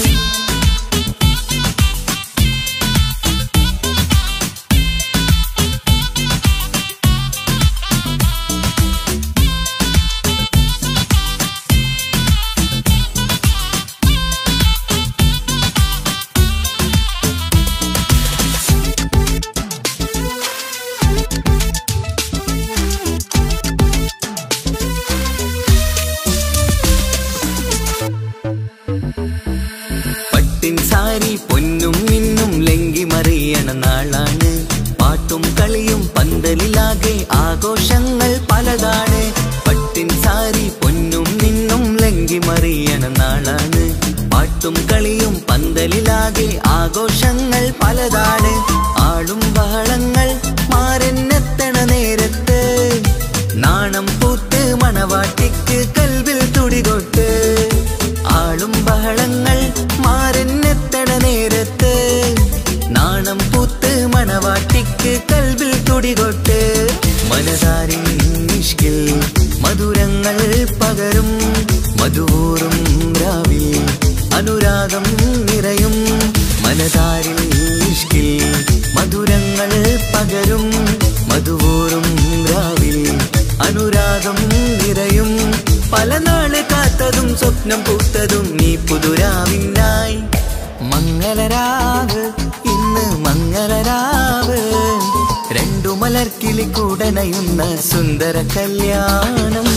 പട്ടിൻ സാരി പൊന്നും മിന്നും ലങ്കി മറിയണ നാളാണ് പാട്ടും കളിയും പന്തലിലാകെ ആഘോഷങ്ങൾ പലതാണ് പട്ടിൻ സാരി പൊന്നും മിന്നും ലങ്കി മറിയണ നാളാണ് പാട്ടും കളിയും പന്തലിലാകെ ആഘോഷങ്ങൾ പലതാണ് ആളും ബഹളങ്ങൾ മാറെന്നെത്തണ നേരത്ത് നാണം പൂത്ത് മണവാട്ടിക്ക് കൽവിൽ തുടികൊട്ട് ആളും ബഹളങ്ങൾ മാറെന്നെത്തണ നേരത്ത് നാണം പൂത്ത് മണവാട്ടിക്ക് കൽവിൽ തുടികൊട്ട് മനതാരിൻ നിഷ്കിൽ മധുരങ്ങൾ പകരും മധുവൂറും രാവിൽ അനുരാഗം നിറയും മനതാരിൽ നിഷ്കിൽ മധുരങ്ങൾ പകരും മധുവൂറും രാവിൽ അനുരാഗം നിറയും പല നാള് കാത്തതും സ്വപ്നം പൂത്തതും നീ പുതുരാവിനായി മംഗളരാവ് ഇന്ന് മംഗളരാവ് രണ്ടു മലർക്കിളി കൂടനയുന്ന സുന്ദര കല്യാണം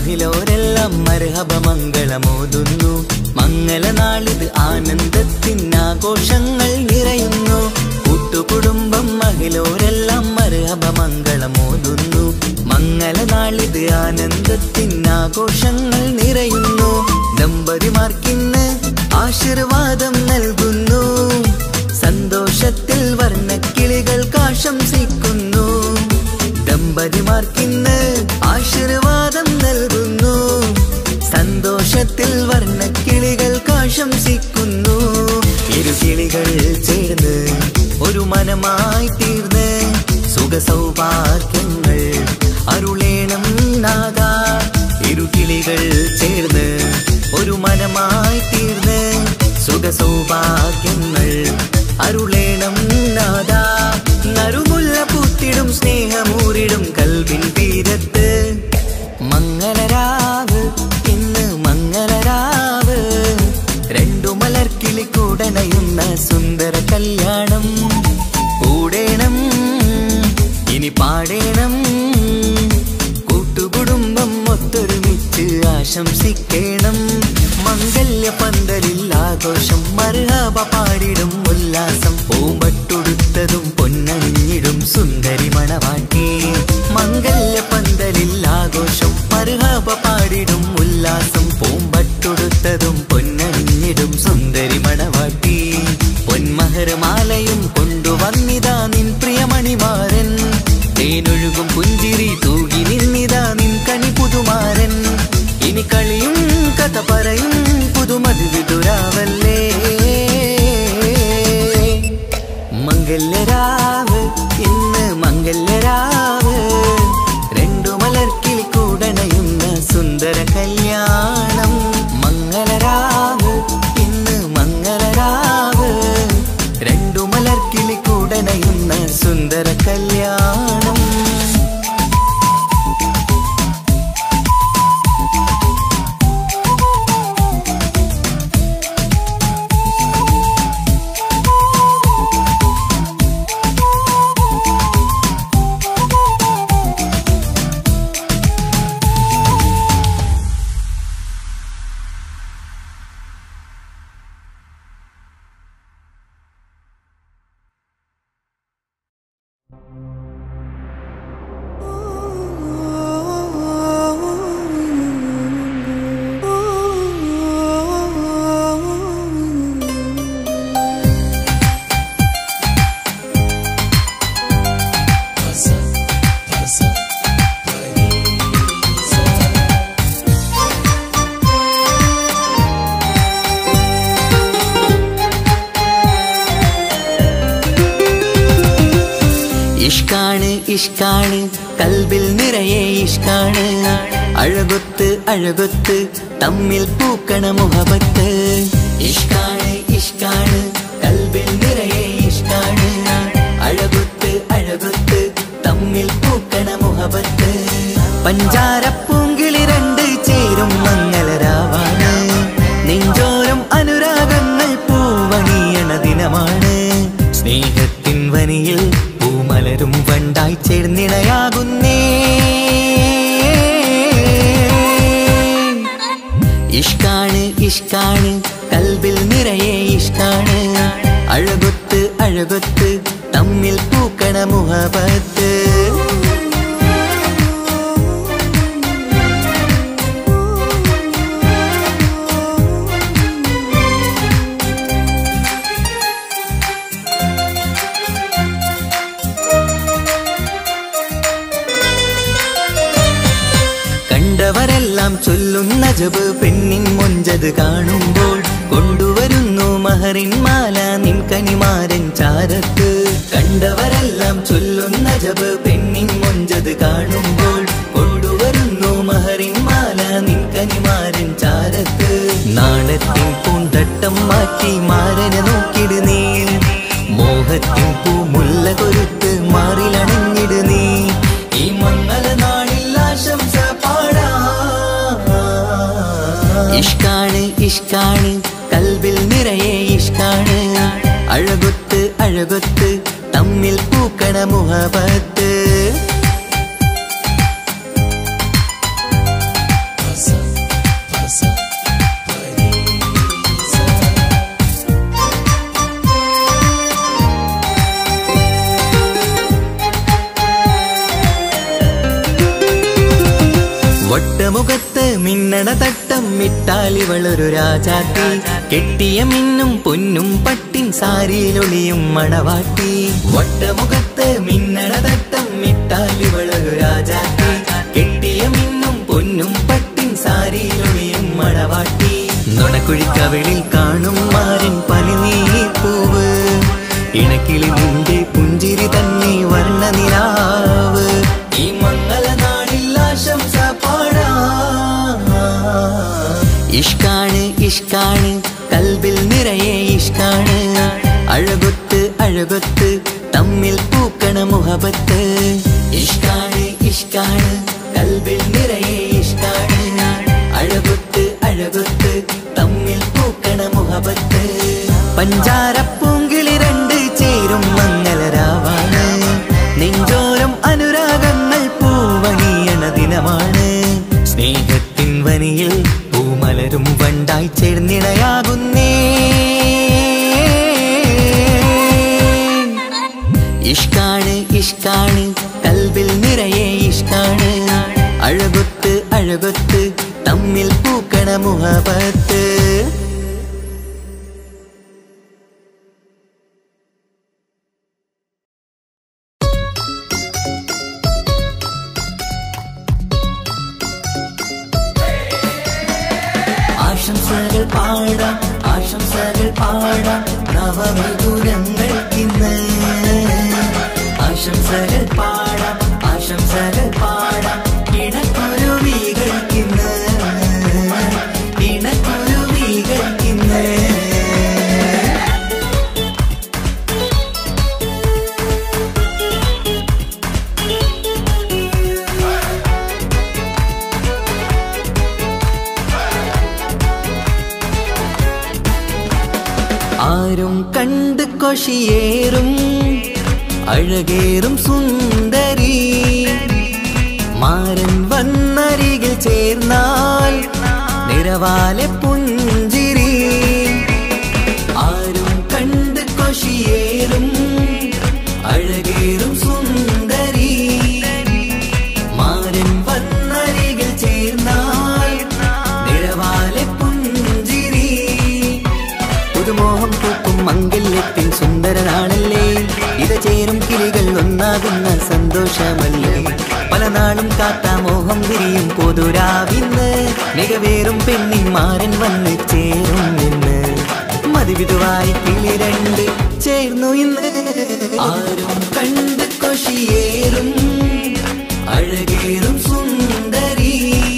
മഹിലോരെല്ലാം മർഹബ മംഗളമോതുന്നു മംഗളനാളിത് ആനന്ദത്തിനാഘോഷങ്ങൾ നിറയുന്നു കൂട്ടുകുടുംബം മഹിലോരെല്ലാം മർഹബ മംഗളമോതുന്നു മംഗളനാളിത് ആനന്ദത്തിനാഘോഷങ്ങൾ നിറയുന്നു ദമ്പതിമാർക്കിന്ന് ആശീർവാദം നൽകുന്നു സന്തോഷത്തിൽ വർണ്ണക്കിളികൾ ആശംസിക്കുന്നു ദമ്പതിമാർക്കിന്ന് ആശീർവാദം നൽകുന്നു സന്തോഷത്തിൽ വർണ്ണക്കിളികൾ ആശംസിക്കുന്നു ഇരുകിളികൾ ചേർന്ന് ഒരു മനമായി തീർന്ന് സുഖ സൗഭാഗ്യങ്ങൾ അരുളേണം നാദ ഇരുകിളികൾ ചേർന്ന് ഒരു മനമായി തീർന്ന് സുഖ സൗഭാഗ്യങ്ങൾ അരുളേണം നാദ നറുമുല്ല പൂത്തിടും സ്നേഹമൂരിടും കൽവിൻ തീരത്ത് മംഗളരാവ് ഇന്ന് മംഗളരാവ് രണ്ടു മലർക്കിളി കൂടനയുന്ന സുന്ദര കല്യാണം കൂടേണം ഇനി പാടേണം കൂട്ടുകുടുംബം ഒത്തൊരുമിച്ച് ആശംസിക്കണം മംഗല്യ പന്തലിൽ ആഘോഷം മറുഹാബ പാടിടും ഉല്ലാസം പൂമ്പട്ടൊടുത്തതും പൊന്നണിഞ്ഞിടും സുന്ദരി മണവാട്ടി മംഗല്യ പന്തലിൽ ആഘോഷം മറുഹാബ പാടിടും ഉല്ലാസം പൂമ്പട്ടൊടുത്തതും പൊന്നണിഞ്ഞിടും സുന്ദരി മണവാട്ടി പൊന്മഹർമാലയും കൊണ്ടുവന്നിതാ നിൻ പ്രിയമണിമാരൻ തേനൊഴുകും പുഞ്ചിരി തൂകി നിന്നിതാ നിൻ കണി പുതുമാരൻ ഇനി കളിയും കഥ പറയും പുതുമതി വിതുരാവല്ലേ മംഗല്യരാവ് ഇന്ന് മംഗല്യരാവ് രണ്ടു മലർക്കിളി കൂടണയുന്ന സുന്ദര കല്യാണം മംഗളരാവ് ഇന്ന് മംഗളരാവ് രണ്ടു മലർക്കിളി കൂടണയുന്ന സുന്ദര കല്യാണം ഇഷ്കാണ് ഇഷ്കാണ് കൽബിൽ നിറയെ ഇഷ്കാണ് അഴകൊത്ത് അഴകൊത്ത് തമ്മിൽ പൂക്കണ മുഹബത്ത് ഇഷ്കാണ് ഇഷ്കാണ് കൽബിൽ നിറയെ ഇഷ്കാണ് അഴകൊത്ത് അഴകൊത്ത് തമ്മിൽ പൂക്കണ മുഹബത്ത് പഞ്ചാരപ്പൂങ്കിളി രണ്ട് ചേരും മംഗളരാവാണ് നെഞ്ചോരം അനുരാഗങ്ങൾ പൂവണിയണ ദിനമാണ് സ്നേഹത്തിൻ വനിയിൽ പൂമലരും വണ്ടായി ചേർന്നിണയാകുന്നേ ഇഷ്കാണ് ഇഷ്കാണ് കൽബിൽ നിറയെ ഇഷ്കാണ് അഴകൊത്ത് അഴകൊത്ത് തമ്മിൽ പൂക്കണ മുഹബത്ത് കണ്ടവരെല്ലാം ചൊല്ലുന്ന ജബ് പെണ്ണിൻ മൊഞ്ചത് കാണുമ്പോൾ കൊണ്ടുവരുന്നു മഹറിൻ മാല നിൻ കനിമാരൻ ചാരത്ത് കണ്ടവരെല്ലാം ചൊല്ലുന്ന ജബ് പെണ്ണിൻ മൊഞ്ചത് കാണുമ്പോൾ കൊണ്ടുവരുന്നു മഹറിൻ മാല നിൻ കനിമാരൻ ചാരത്ത് നാണത്തിൻ പൂന്തട്ടം മാറ്റി മാരനെ നോക്കിട് നീ മോഹത്തിൻ പൂമുല്ല കൊരുത്ത് മാറിലണഞ്ഞിട് നീ ഈ മംഗള നാളിൽ ആശംസ പാടാ ഇഷ്കാണ് ഇഷ്കാണ് കൽബിൽ നിറയെ ഇഷ്കാണ് അഴകൊത്ത് അഴകൊത്ത് തമ്മിൽ പൂക്കണ മുഹബത്ത് വട്ടമുഖത്ത് മിന്നണ തട്ടം ഇട്ടാലിവളൊരു രാജാത്തി കെട്ടിയ മിന്നും പൊന്നും പട്ടിൻ സാരിയിലൊളിയും മണവാട്ടി വട്ടമുഖത്ത് മിന്നണ തട്ടം ഇട്ടാലിവളൊരു രാജാത്തി കെട്ടിയ മിന്നും പൊന്നും പട്ടിൻ സാരിയിലൊളിയും മണവാട്ടി നുണക്കുഴിക്കവിളിൽ കാണും മാരൻ പനിനീപ്പൂവ് ഇണക്കിളി നിന്റെ പുഞ്ചിരി തന്നെ വർണ്ണനിലാവ് ഈ മംഗള നാളിൽ ആശംസ പാടാ ഇഷ്കാണ് ഇഷ്കാണ് കൽബിൽ നിറയെ ഇഷ്കാണ് അഴകൊത്ത് അഴകൊത്ത് തമ്മിൽ പൂക്കണ മുഹബത്ത് ഇഷ്കാണ് ഇഷ്കാണ് കൽബിൽ നിറയെ ഇഷ്കാണ് അഴകൊത്ത് അഴകൊത്ത് തമ്മിൽ പൂക്കണ മുഹബത്ത് പഞ്ചാരപ്പൂങ്കിളി രണ്ട് ചേരും മംഗലരാവാണ് നെഞ്ചോരം അനുരാഗങ്ങൾ പൂവണിയണ ദിനമാണ് സ്നേഹത്തിൻ വനിയിൽ പൂമലരും വണ്ടായി ചേർന്നിണയാകുന്നേ ഇഷ്കാണ് ഇഷ്കാണ് കൽബിൽ നിറയെ ഇഷ്കാണ് അഴകൊത്ത് അഴകൊത്ത് തമ്മിൽ പൂക്കണ മുഹബത്ത് ആശംസകൾ പാടാം ആശംസകൾ പാടാം നവമിഥുനങ്ങൾക്കിന്ന് ആശംസകൾ പാടാം ആശംസകൾ പാടാം ഇണക്കുരുവികൾക്കിന്ന് ഇണക്കുരുവികൾക്കിന്ന് ആരും കണ്ട് കൊഷിയേറും അഴകേറും സുന്ദരി മാരൻ വന്നരികിൽ ചേർന്നാൽ നിറവാലെ പുഞ്ചിരി ആരും കണ്ട് കൊഷിയേറും അഴകേറും സുന്ദരി മാരൻ വന്നരികിൽ ചേർന്നാൽ നിറവാലെ പുഞ്ചിരി പുതുമോഹം പൂക്കും മംഗല്യത്തിൻ സുന്ദരനാണല്ലേ ഇത് ചേരും കിളികൾ ഒന്നാകുന്ന സന്തോഷമല്ലേ പല നാളും കാത്ത മോഹം വിരിയും പൊതുരാവിന്ന് മികവേറും പെണ്ണിൻ മാരൻ വന്ന് ചേരും ഇന്ന് മതിവിധുവായി കിളി രണ്ട് ചേർന്നു ഇന്ന് ആരും കണ്ട് കൊഷിയേറും അഴകേറും സുന്ദരി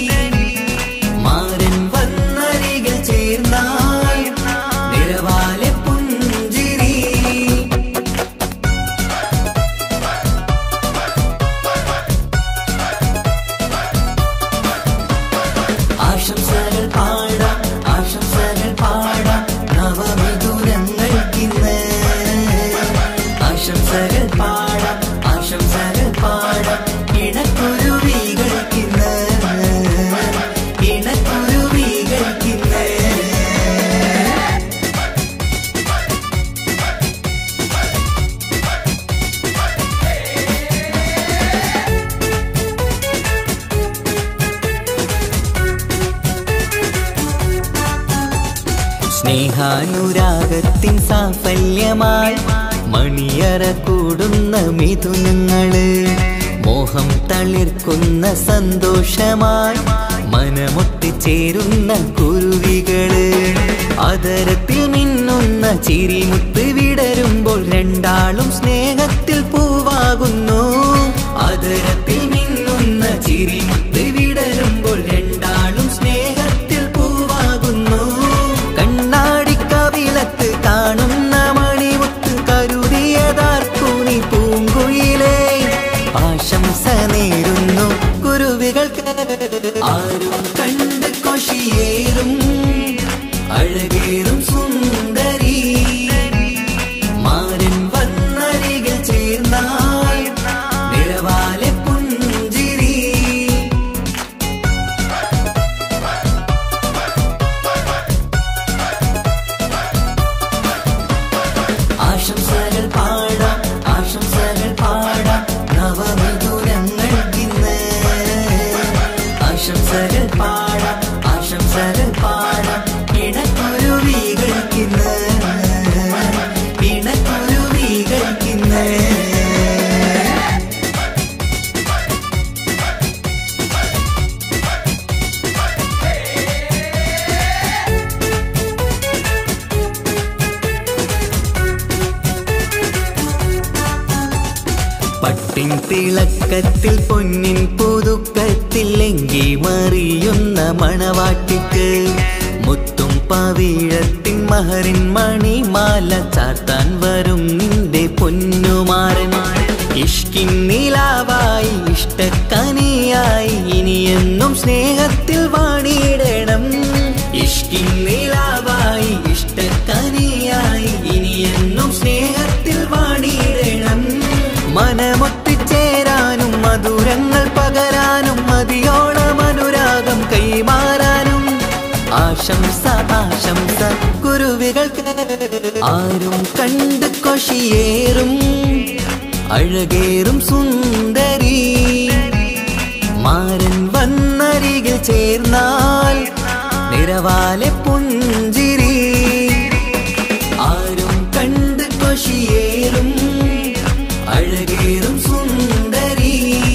മാരൻ വന്നരികിൽ ചേർന്നാൽ നിറവാലെ പുഞ്ചിരി ആശംസകൾ പാടാം ആശംസകൾ പാടാം നവമിഥുനങ്ങൾക്കിന്ന് ആശംസകൾ പാടാം ആശംസകൾ പാടാം ഇണക്കുരുവികൾക്കിന്ന് ഇണക്കുരുവികൾക്കിന്ന് സ്നേഹാനുരാഗത്തിൻ സാഫല്യമായി മണിയറ കൂടുന്ന മിഥുനങ്ങള് മോഹം തളിർക്കുന്ന സന്തോഷമായി മനമൊട്ടിച്ചേരുന്ന കുരുവികള് അതരത്തിൽ മിന്നുന്ന ചിരിമുത്ത് വിടരുമ്പോൾ രണ്ടാളും സ്നേഹത്തിൽ പൂവാകുന്നു അതരത്തിൽ മിന്നുന്ന ചിരിമുത്ത് വിടരുമ്പോൾ രണ്ടാളും സ്നേഹത്തിൽ പൂവാകുന്നു കണ്ണാടിക്കവിലത്ത് കാണുന്ന മണിമുത്ത് കരുതിയതാർക്കൂണി പൂങ്കുയിലേ ആശംസ നേരുന്നു കുരുവികൾക്ക് ആരും കണ്ട് കൊഷിയേറും അഴകേറും സുന്ദരി മാരൻ വന്നരികിൽ ചേർന്നാൽ നിറവാലെ പുഞ്ചിരി ആശംസകൾ പാടാം ആശംസകൾ പാടാം നവമിഥുനങ്ങൾക്കിന്ന് ആശംസ ആശംസകൾ പാടാം ആശംസകൾ പാടാം ഇണക്കുരുവികൾക്കിന്ന് ഇണക്കുരുവികൾക്കിന്ന് പട്ടിൻ തിളക്കത്തിൽ പൊന്നിൻ പുതുക്കത്തിൽ എങ്കി മറിയുന്ന മണവാട്ടിക്ക് മുത്തും പവിഴത്തിൻ മഹറിൻ മണിമാല ചാർത്താൻ വരും നിന്റെ പൊന്നുമാരൻ ഇഷ്കിൻ നിലാവായി ഇഷ്ടക്കനിയായി ഇനിയെന്നും സ്നേഹത്തിൽ വാണിയിടണം ഇഷ്കിൻ നിലാവായി ഇഷ്ടക്കനിയായി ഇനിയെന്നും സ്നേഹത്തിൽ വാണിയിടണം മനമൊത്തിച്ചേരാനും മധുരങ്ങൾ പകരാനും മതിയോളം അനുരാഗം കൈമാറാനും ആശംസ ആശംസ കുരുവികൾക്ക് ആരും കണ്ട് കൊഷിയേറും അഴകേറും സുന്ദരി മാരൻ വന്നരികിൽ ചേർന്നാൽ നിറവാലെ പുഞ്ചിരി ആരും കണ്ട് കൊഷിയേറും അഴകേറും സുന്ദരി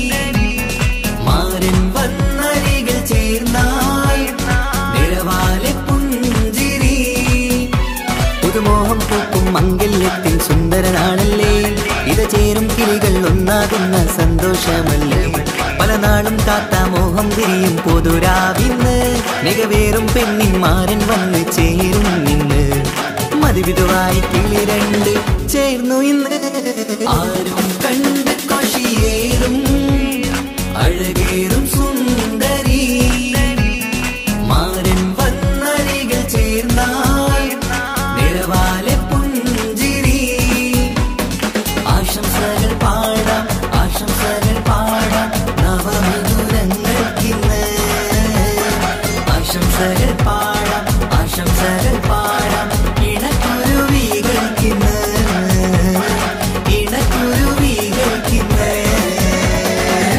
മാരൻ വന്നരികിൽ ചേർന്നാൽ നിറവാലെ പുഞ്ചിരി പുതുമോഹം പൂക്കും മംഗല്യത്തിൻ സുന്ദരനാണല്ലേ ഇത് ചേരും കിളികൾ ഒന്നാകുന്ന സന്തോഷമല്ലേ പല നാളും കാത്ത മോഹം വിരിയും പൊതുരാവിന്ന് മികവേറും പെണ്ണിൻ മാരൻ വന്ന് ചേരും നിന്ന് മതിവിധുവായി കിളി രണ്ട് ചേർന്നു ഇന്ന് ആരും കണ്ട് കൊഷിയേറും അഴകേറും സുന്ദരി മാരൻ വന്നരികൾ ചേർന്നാൽ നിറവാലെ പുഞ്ചിരി ആശംസകൾ പാടാം ആശംസകൾ പാടാം നവമധുരങ്ങൾക്കിന്ന് ആശംസകൾ പാടാം ആശംസകൾ പാടാം ഇണക്കുരുവികൾക്കിന്ന് ഇണക്കുരുവികൾക്കിന്ന്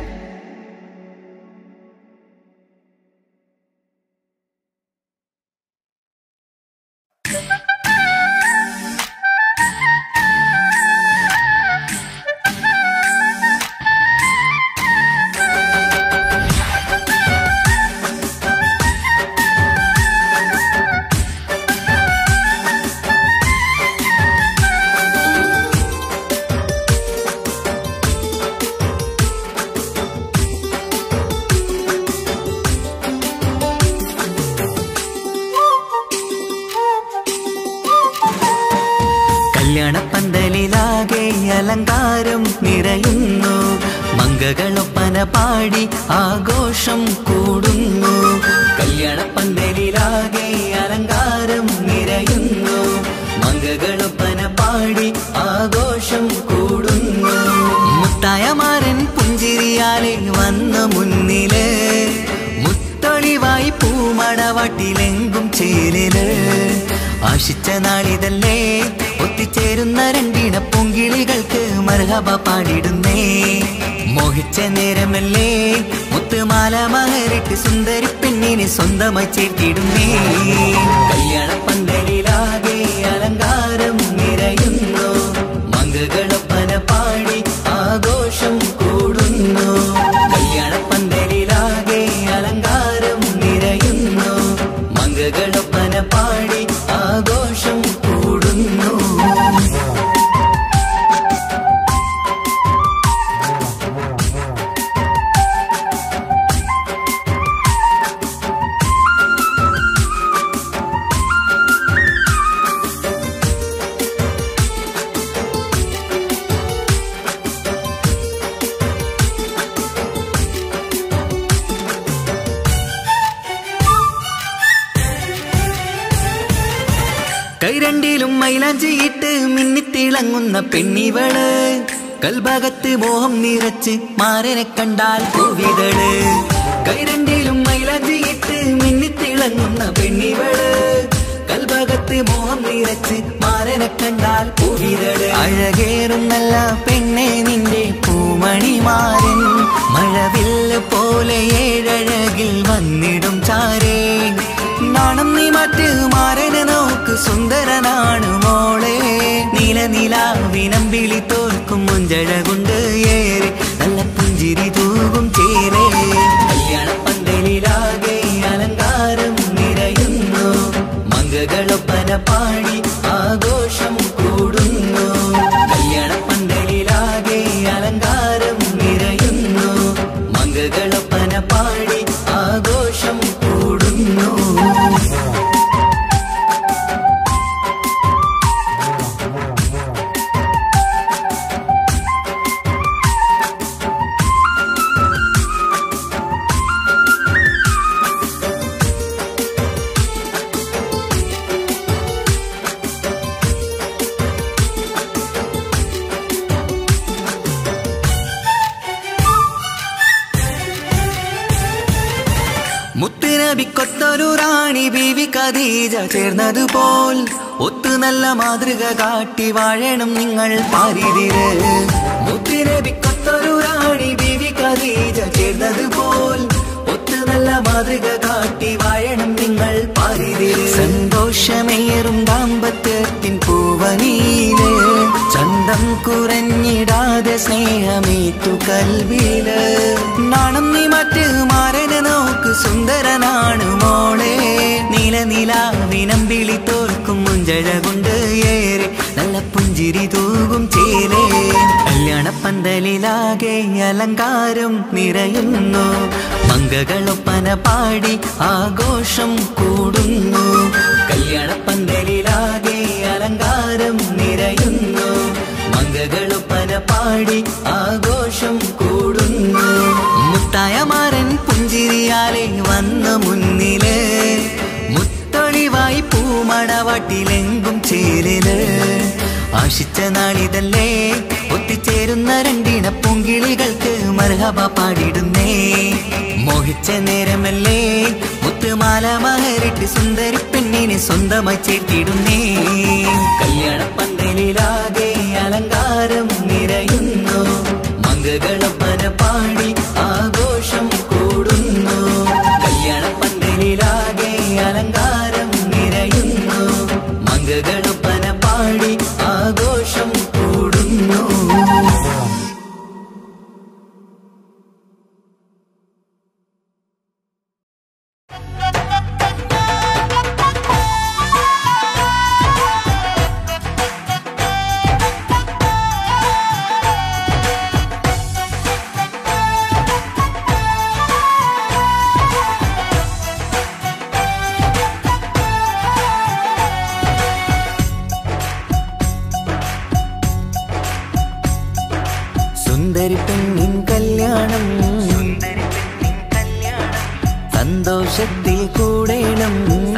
കല്യാണപ്പന്തലിലാകെ അലങ്കാരം നിറയുന്നു മങ്കകളൊപ്പന പാടി ആഘോഷം കൂടുന്നു കല്യാണപ്പന്തലിലാകെ അലങ്കാരം നിറയുന്നു മങ്കകളൊപ്പന പാടി ആഘോഷം കൂടുന്നു മുത്തായമാരൻ പുഞ്ചിരിയാലെ വന്ന മുന്നില് മുത്തൊളിവായി പൂമടവാട്ടിലെങ്കും ചേലില് ആശിച്ച നാളിതല്ലേ ഒത്തിച്ചേരുന്ന രണ്ടിട പൊങ്കിളികൾക്ക് മർഹബ പാടിടുന്നേ മോഹിച്ച നേരമല്ലേ മുത്തുമാല മഹരിട്ട് സുന്ദരി പെണ്ണിനെ സ്വന്തമായി ചേർത്തിടുന്നേ കല്യാണപ്പന്തലിലാകെ അലങ്കാരം നിറയുന്നു മങ്കകളൊപ്പന പാടി ആഘോഷം കൂടുന്നു കല്യാണപ്പന്തലിലാകെ അലങ്കാരം നിറയുന്നു മങ്കകളൊപ്പന പാടി ആഘോഷം കൂടുന്നു കൈരണ്ടിലും മൈലാഞ്ചിയിട്ട് മിന്നിത്തിളങ്ങുന്ന പെണ്ണിവള് കൽഭാഗത്ത് മോഹം നിറച്ച് മാരനെ കണ്ടാൽ പൂവിതള് കൈരണ്ടിലും മൈലാഞ്ചിയിട്ട് മിന്നിത്തിളങ്ങുന്ന പെണ്ണിവള് കൽഭാഗത്ത് മോഹം നിറച്ച് മാരനെ കണ്ടാൽ പൂവിതള് അഴകേറും നല്ല പെണ്ണെ നിന്റെ പൂമണിമാരൻ മഴവില്ല് പോലെ ഏഴഴകിൽ വന്നിടും ചാരേ നാണം നീ മറ്റ് മാരനെ നോക്ക് സുന്ദരനാണ് മോളെ നീല നിലാവിനം വിളി തോൽക്കും മുഞ്ചഴ കൊണ്ട് ഏറെ നല്ല പുഞ്ചിരി തൂകും ചേരേ കല്യാണ പന്തലിലാകെ അലങ്കാരം നിറയുന്നു മങ്കകളൊപ്പന പാടി ആഘോഷം കൂടുന്നു കല്യാണ പന്തലിലാകെ അലങ്കാരം നിറയുന്നു മങ്കകളൊപ്പന പാടി ആഘോഷം കൂടുന്നു മുത്തുനബിക്കൊത്തൊരു റാണി ബീവി ഖദീജ ചേർന്നതുപോൽ ഒത്തു നല്ല മാതൃക കാട്ടി വാഴണം നിങ്ങൾ പാരിതിര് മുത്തുനബിക്കൊത്തൊരു റാണി ബീവി ഖദീജ ചേർന്നതുപോൽ ഒത്തു നല്ല മാതൃക കാട്ടി വാഴണം നിങ്ങൾ പാരിതിര് സന്തോഷമേറും ദാമ്പത്യത്തിൻ പൂവനീല് ചന്തം കുറഞ്ഞിടാതെ സ്നേഹമേറ്റു കൽവില് നാണം നീ മറ്റ് മാരനെ നോക്ക് സുന്ദരനാണ് മോളെ നീല നിലാവിനം വിളി തോൽക്കും മുഞ്ചഴ കൊണ്ട് ഏറെ നല്ല പുഞ്ചിരി തൂകും ചേലേ കല്യാണ പന്തലിലാകെ അലങ്കാരം നിറയുന്നു മങ്കകളൊപ്പന പാടി ആഘോഷം കൂടുന്നു കല്യാണ പന്തലിലാകെ അലങ്കാരം നിറയുന്നു മങ്കകളൊപ്പന പാടി ആഘോഷം കൂടുന്നു മുത്തായ മാറൻ പുഞ്ചിരിയാലെ വന്ന മുന്നില് മുത്തൊളിവായി പൂമണവാട്ടിലെങ്കും ചേരല് ആശിച്ച നാളിതല്ലേ ഒത്തിച്ചേരുന്ന രണ്ടിന പൂങ്കിളികൾക്ക് മർഹബ പാടിടുന്നേ മോഹിച്ച നേരമല്ലേ മുത്തുമാല മഹരിട്ട് സുന്ദരി പെണ്ണിനെ സ്വന്തമായി ചേർത്തിടുന്നേ കല്യാണ പന്തലിലാകെ അലങ്കാരം നിറയുന്നു മങ്കകളൊപ്പന പാടി ആഘോഷം കൂടുന്നു കല്യാണ പന്തലിലാകെ അലങ്കാരം നിറയുന്നു മങ്കകളൊപ്പന പാടി ആഘോഷം കൂടുന്നു സുന്ദരി പെണ്ണിൻ കല്യാണം സന്തോഷത്തിൽ കൂടേണം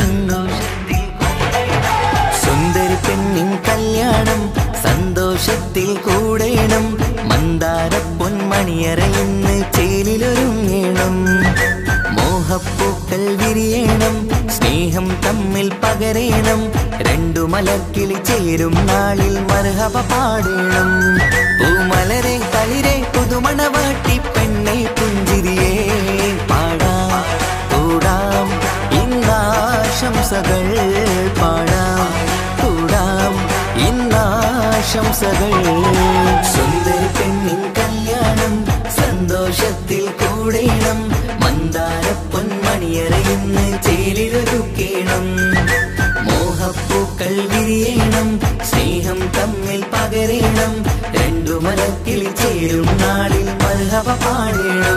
സുന്ദരി പെണ്ണിൻ കല്യാണം സന്തോഷത്തിൽ കൂടേണം മന്ദാര പൊന്മണിയറയിന്ന് ചേലിലൊരുങ്ങേണം മോഹപ്പൂക്കൾ വിരിയണം സ്നേഹം തമ്മിൽ പകരേണം രണ്ടു മലക്കിളി ചേരും നാളിൽ മർഹബ പാടേണം പൂമലരെ തളിരെ പുതുമണവാട്ടി പെണ്ണെ പുഞ്ചിരിയേ പാടാം കൂടാം ഇന്നാശംസകൾ പാടാം കൂടാം ഇന്നാശംസകൾ സുന്ദരി പെണ്ണിൻ കല്യാണം സന്തോഷത്തിൽ കൂടേണം മന്ദാര പൊന്മണിയറയുന്ന് ചേലിലൊരുക്കേണം മോഹപ്പൂക്കൾ വിരിയണം സ്നേഹം തമ്മിൽ പകരേണം രണ്ടു മരത്തിൽ ചേരും നാളിൽ മർഹവ പാടേണം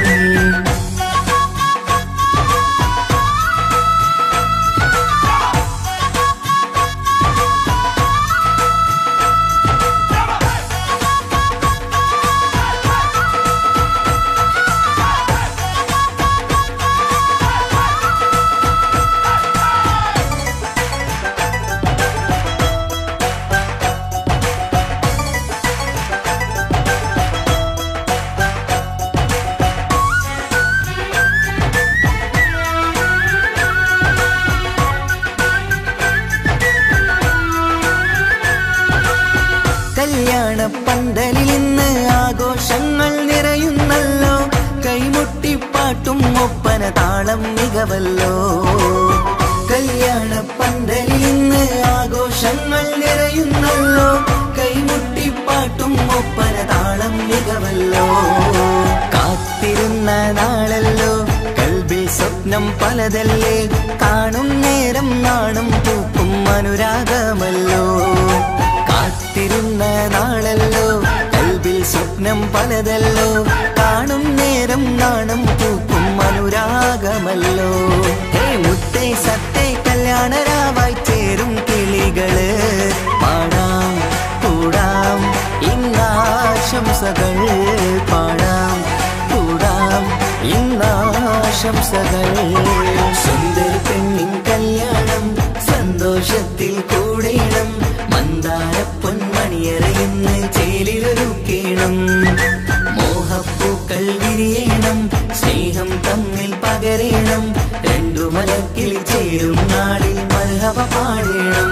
കല്യാണ പന്തലിൽ ഇന്ന് ആഘോഷങ്ങൾ നിറയുന്നല്ലോ കൈമുട്ടിപ്പാട്ടും ഒപ്പന താളം മികവല്ലോ കല്യാണ പന്തലിൽ ഇന്ന് ആഘോഷങ്ങൾ നിറയുന്നല്ലോ കൈമുട്ടിപ്പാട്ടും ഒപ്പന താളം മികവല്ലോ കാത്തിരുന്ന നാളല്ലോ കൽബിൽ സ്വപ്നം പലതല്ലേ കാണും നേരം നാണും പൂക്കും അനുരാഗമല്ലോ കാത്തിരുന്ന നാളല്ലോ കൽബിൽ സ്വപ്നം പലതല്ലോ കാണും നേരം നാണം പൂക്കും അനുരാഗമല്ലോ ഹേ മുത്തേ സത്തേ കല്യാണരാവായി ചേരും കിളികള് പാടാം കൂടാം ഇന്നാശംസകൾ പാടാം കൂടാം ഇന്നാശംസകൾ സുന്ദര പെണ്ണിൻ കല്യാണം സന്തോഷത്തിൽ കൂടേണം മന്ദാര പൊന്മണിയറയുന്ന് ചേലിലൊരുക്കേണം മോഹപ്പൂക്കൾ വിരിയണം സ്നേഹം തമ്മിൽ പകരേണം രണ്ടു മലക്കിൽ ചേരും നാളിൽ മൽഹവ പാടേണം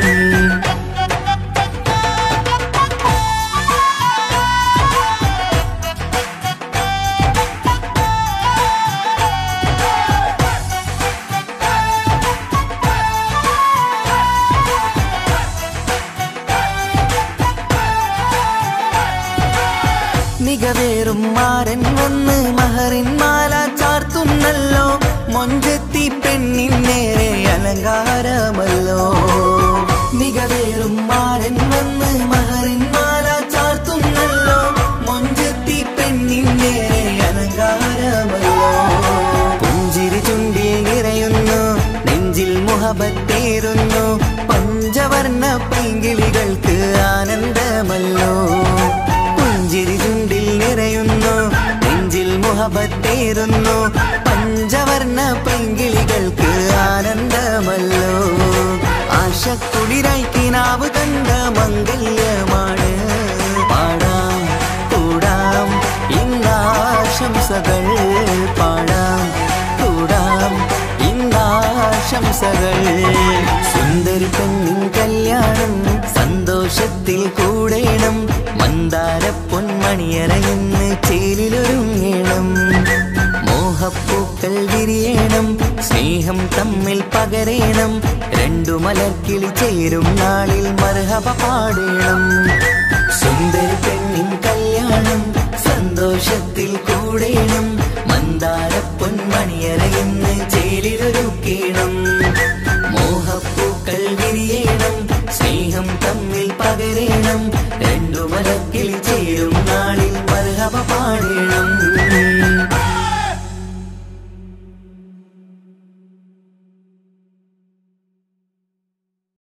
മികവേറും മാരൻ വന്ന് മഹറിൻ മാല ചാർത്തുന്നല്ലോ മൊഞ്ചെത്തി പെണ്ണിൻ നേരെ അലങ്കാരമല്ലോ മികവേറും മാരൻ വന്ന് മഹറിൻ മാല ചാർത്തുന്നല്ലോ മൊഞ്ചെത്തി പെണ്ണിൻ നേരെ അലങ്കാരമല്ലോ പുഞ്ചിരി ചുണ്ടിൽ നിറയുന്നു നെഞ്ചിൽ മുഹബത്തേറുന്നു പഞ്ചവർണ്ണ പൈങ്കിളികൾക്ക് ആനന്ദമല്ലോ പുഞ്ചിരി ചുണ്ടിൽ നിറയുന്നു നെഞ്ചിൽ മുഹബത്തേറുന്നു പഞ്ചവർണ്ണ പൈങ്കിളികൾക്ക് ആനന്ദമല്ലോ ആശക്കുളിരായി കിനാവ് കണ്ട മംഗല്യമാണ് പാടാം കൂടാം ഇന്നാശംസകൾ പാടാം കൂടാം ഇന്നാശംസകൾ സുന്ദരി പെണ്ണിൻ കല്യാണം സന്തോഷത്തിൽ കൂടേണം മന്ദാര പൊന്മണിയറയെന്ന് ചേലിലൊരുങ്ങണം മോഹപ്പൂക്കൾ വിരിയണം സ്നേഹം തമ്മിൽ പകരേണം രണ്ടു മലക്കിളി ചേരും നാളിൽ മർഹബ പാടേണം സുന്ദരി പെണ്ണിൻ കല്യാണം സന്തോഷത്തിൽ കൂടേണം മന്ദാര പൊന്മണിയറയെന്ന് ചേലിലൊരുക്കേണം മോഹപ്പൂക്കൾ വിരിയണം സ്നേഹം തമ്മിൽ പകരേണം രണ്ടു മലക്കിൽ ചേരും നാളിൽ മർഹബ പാടേണം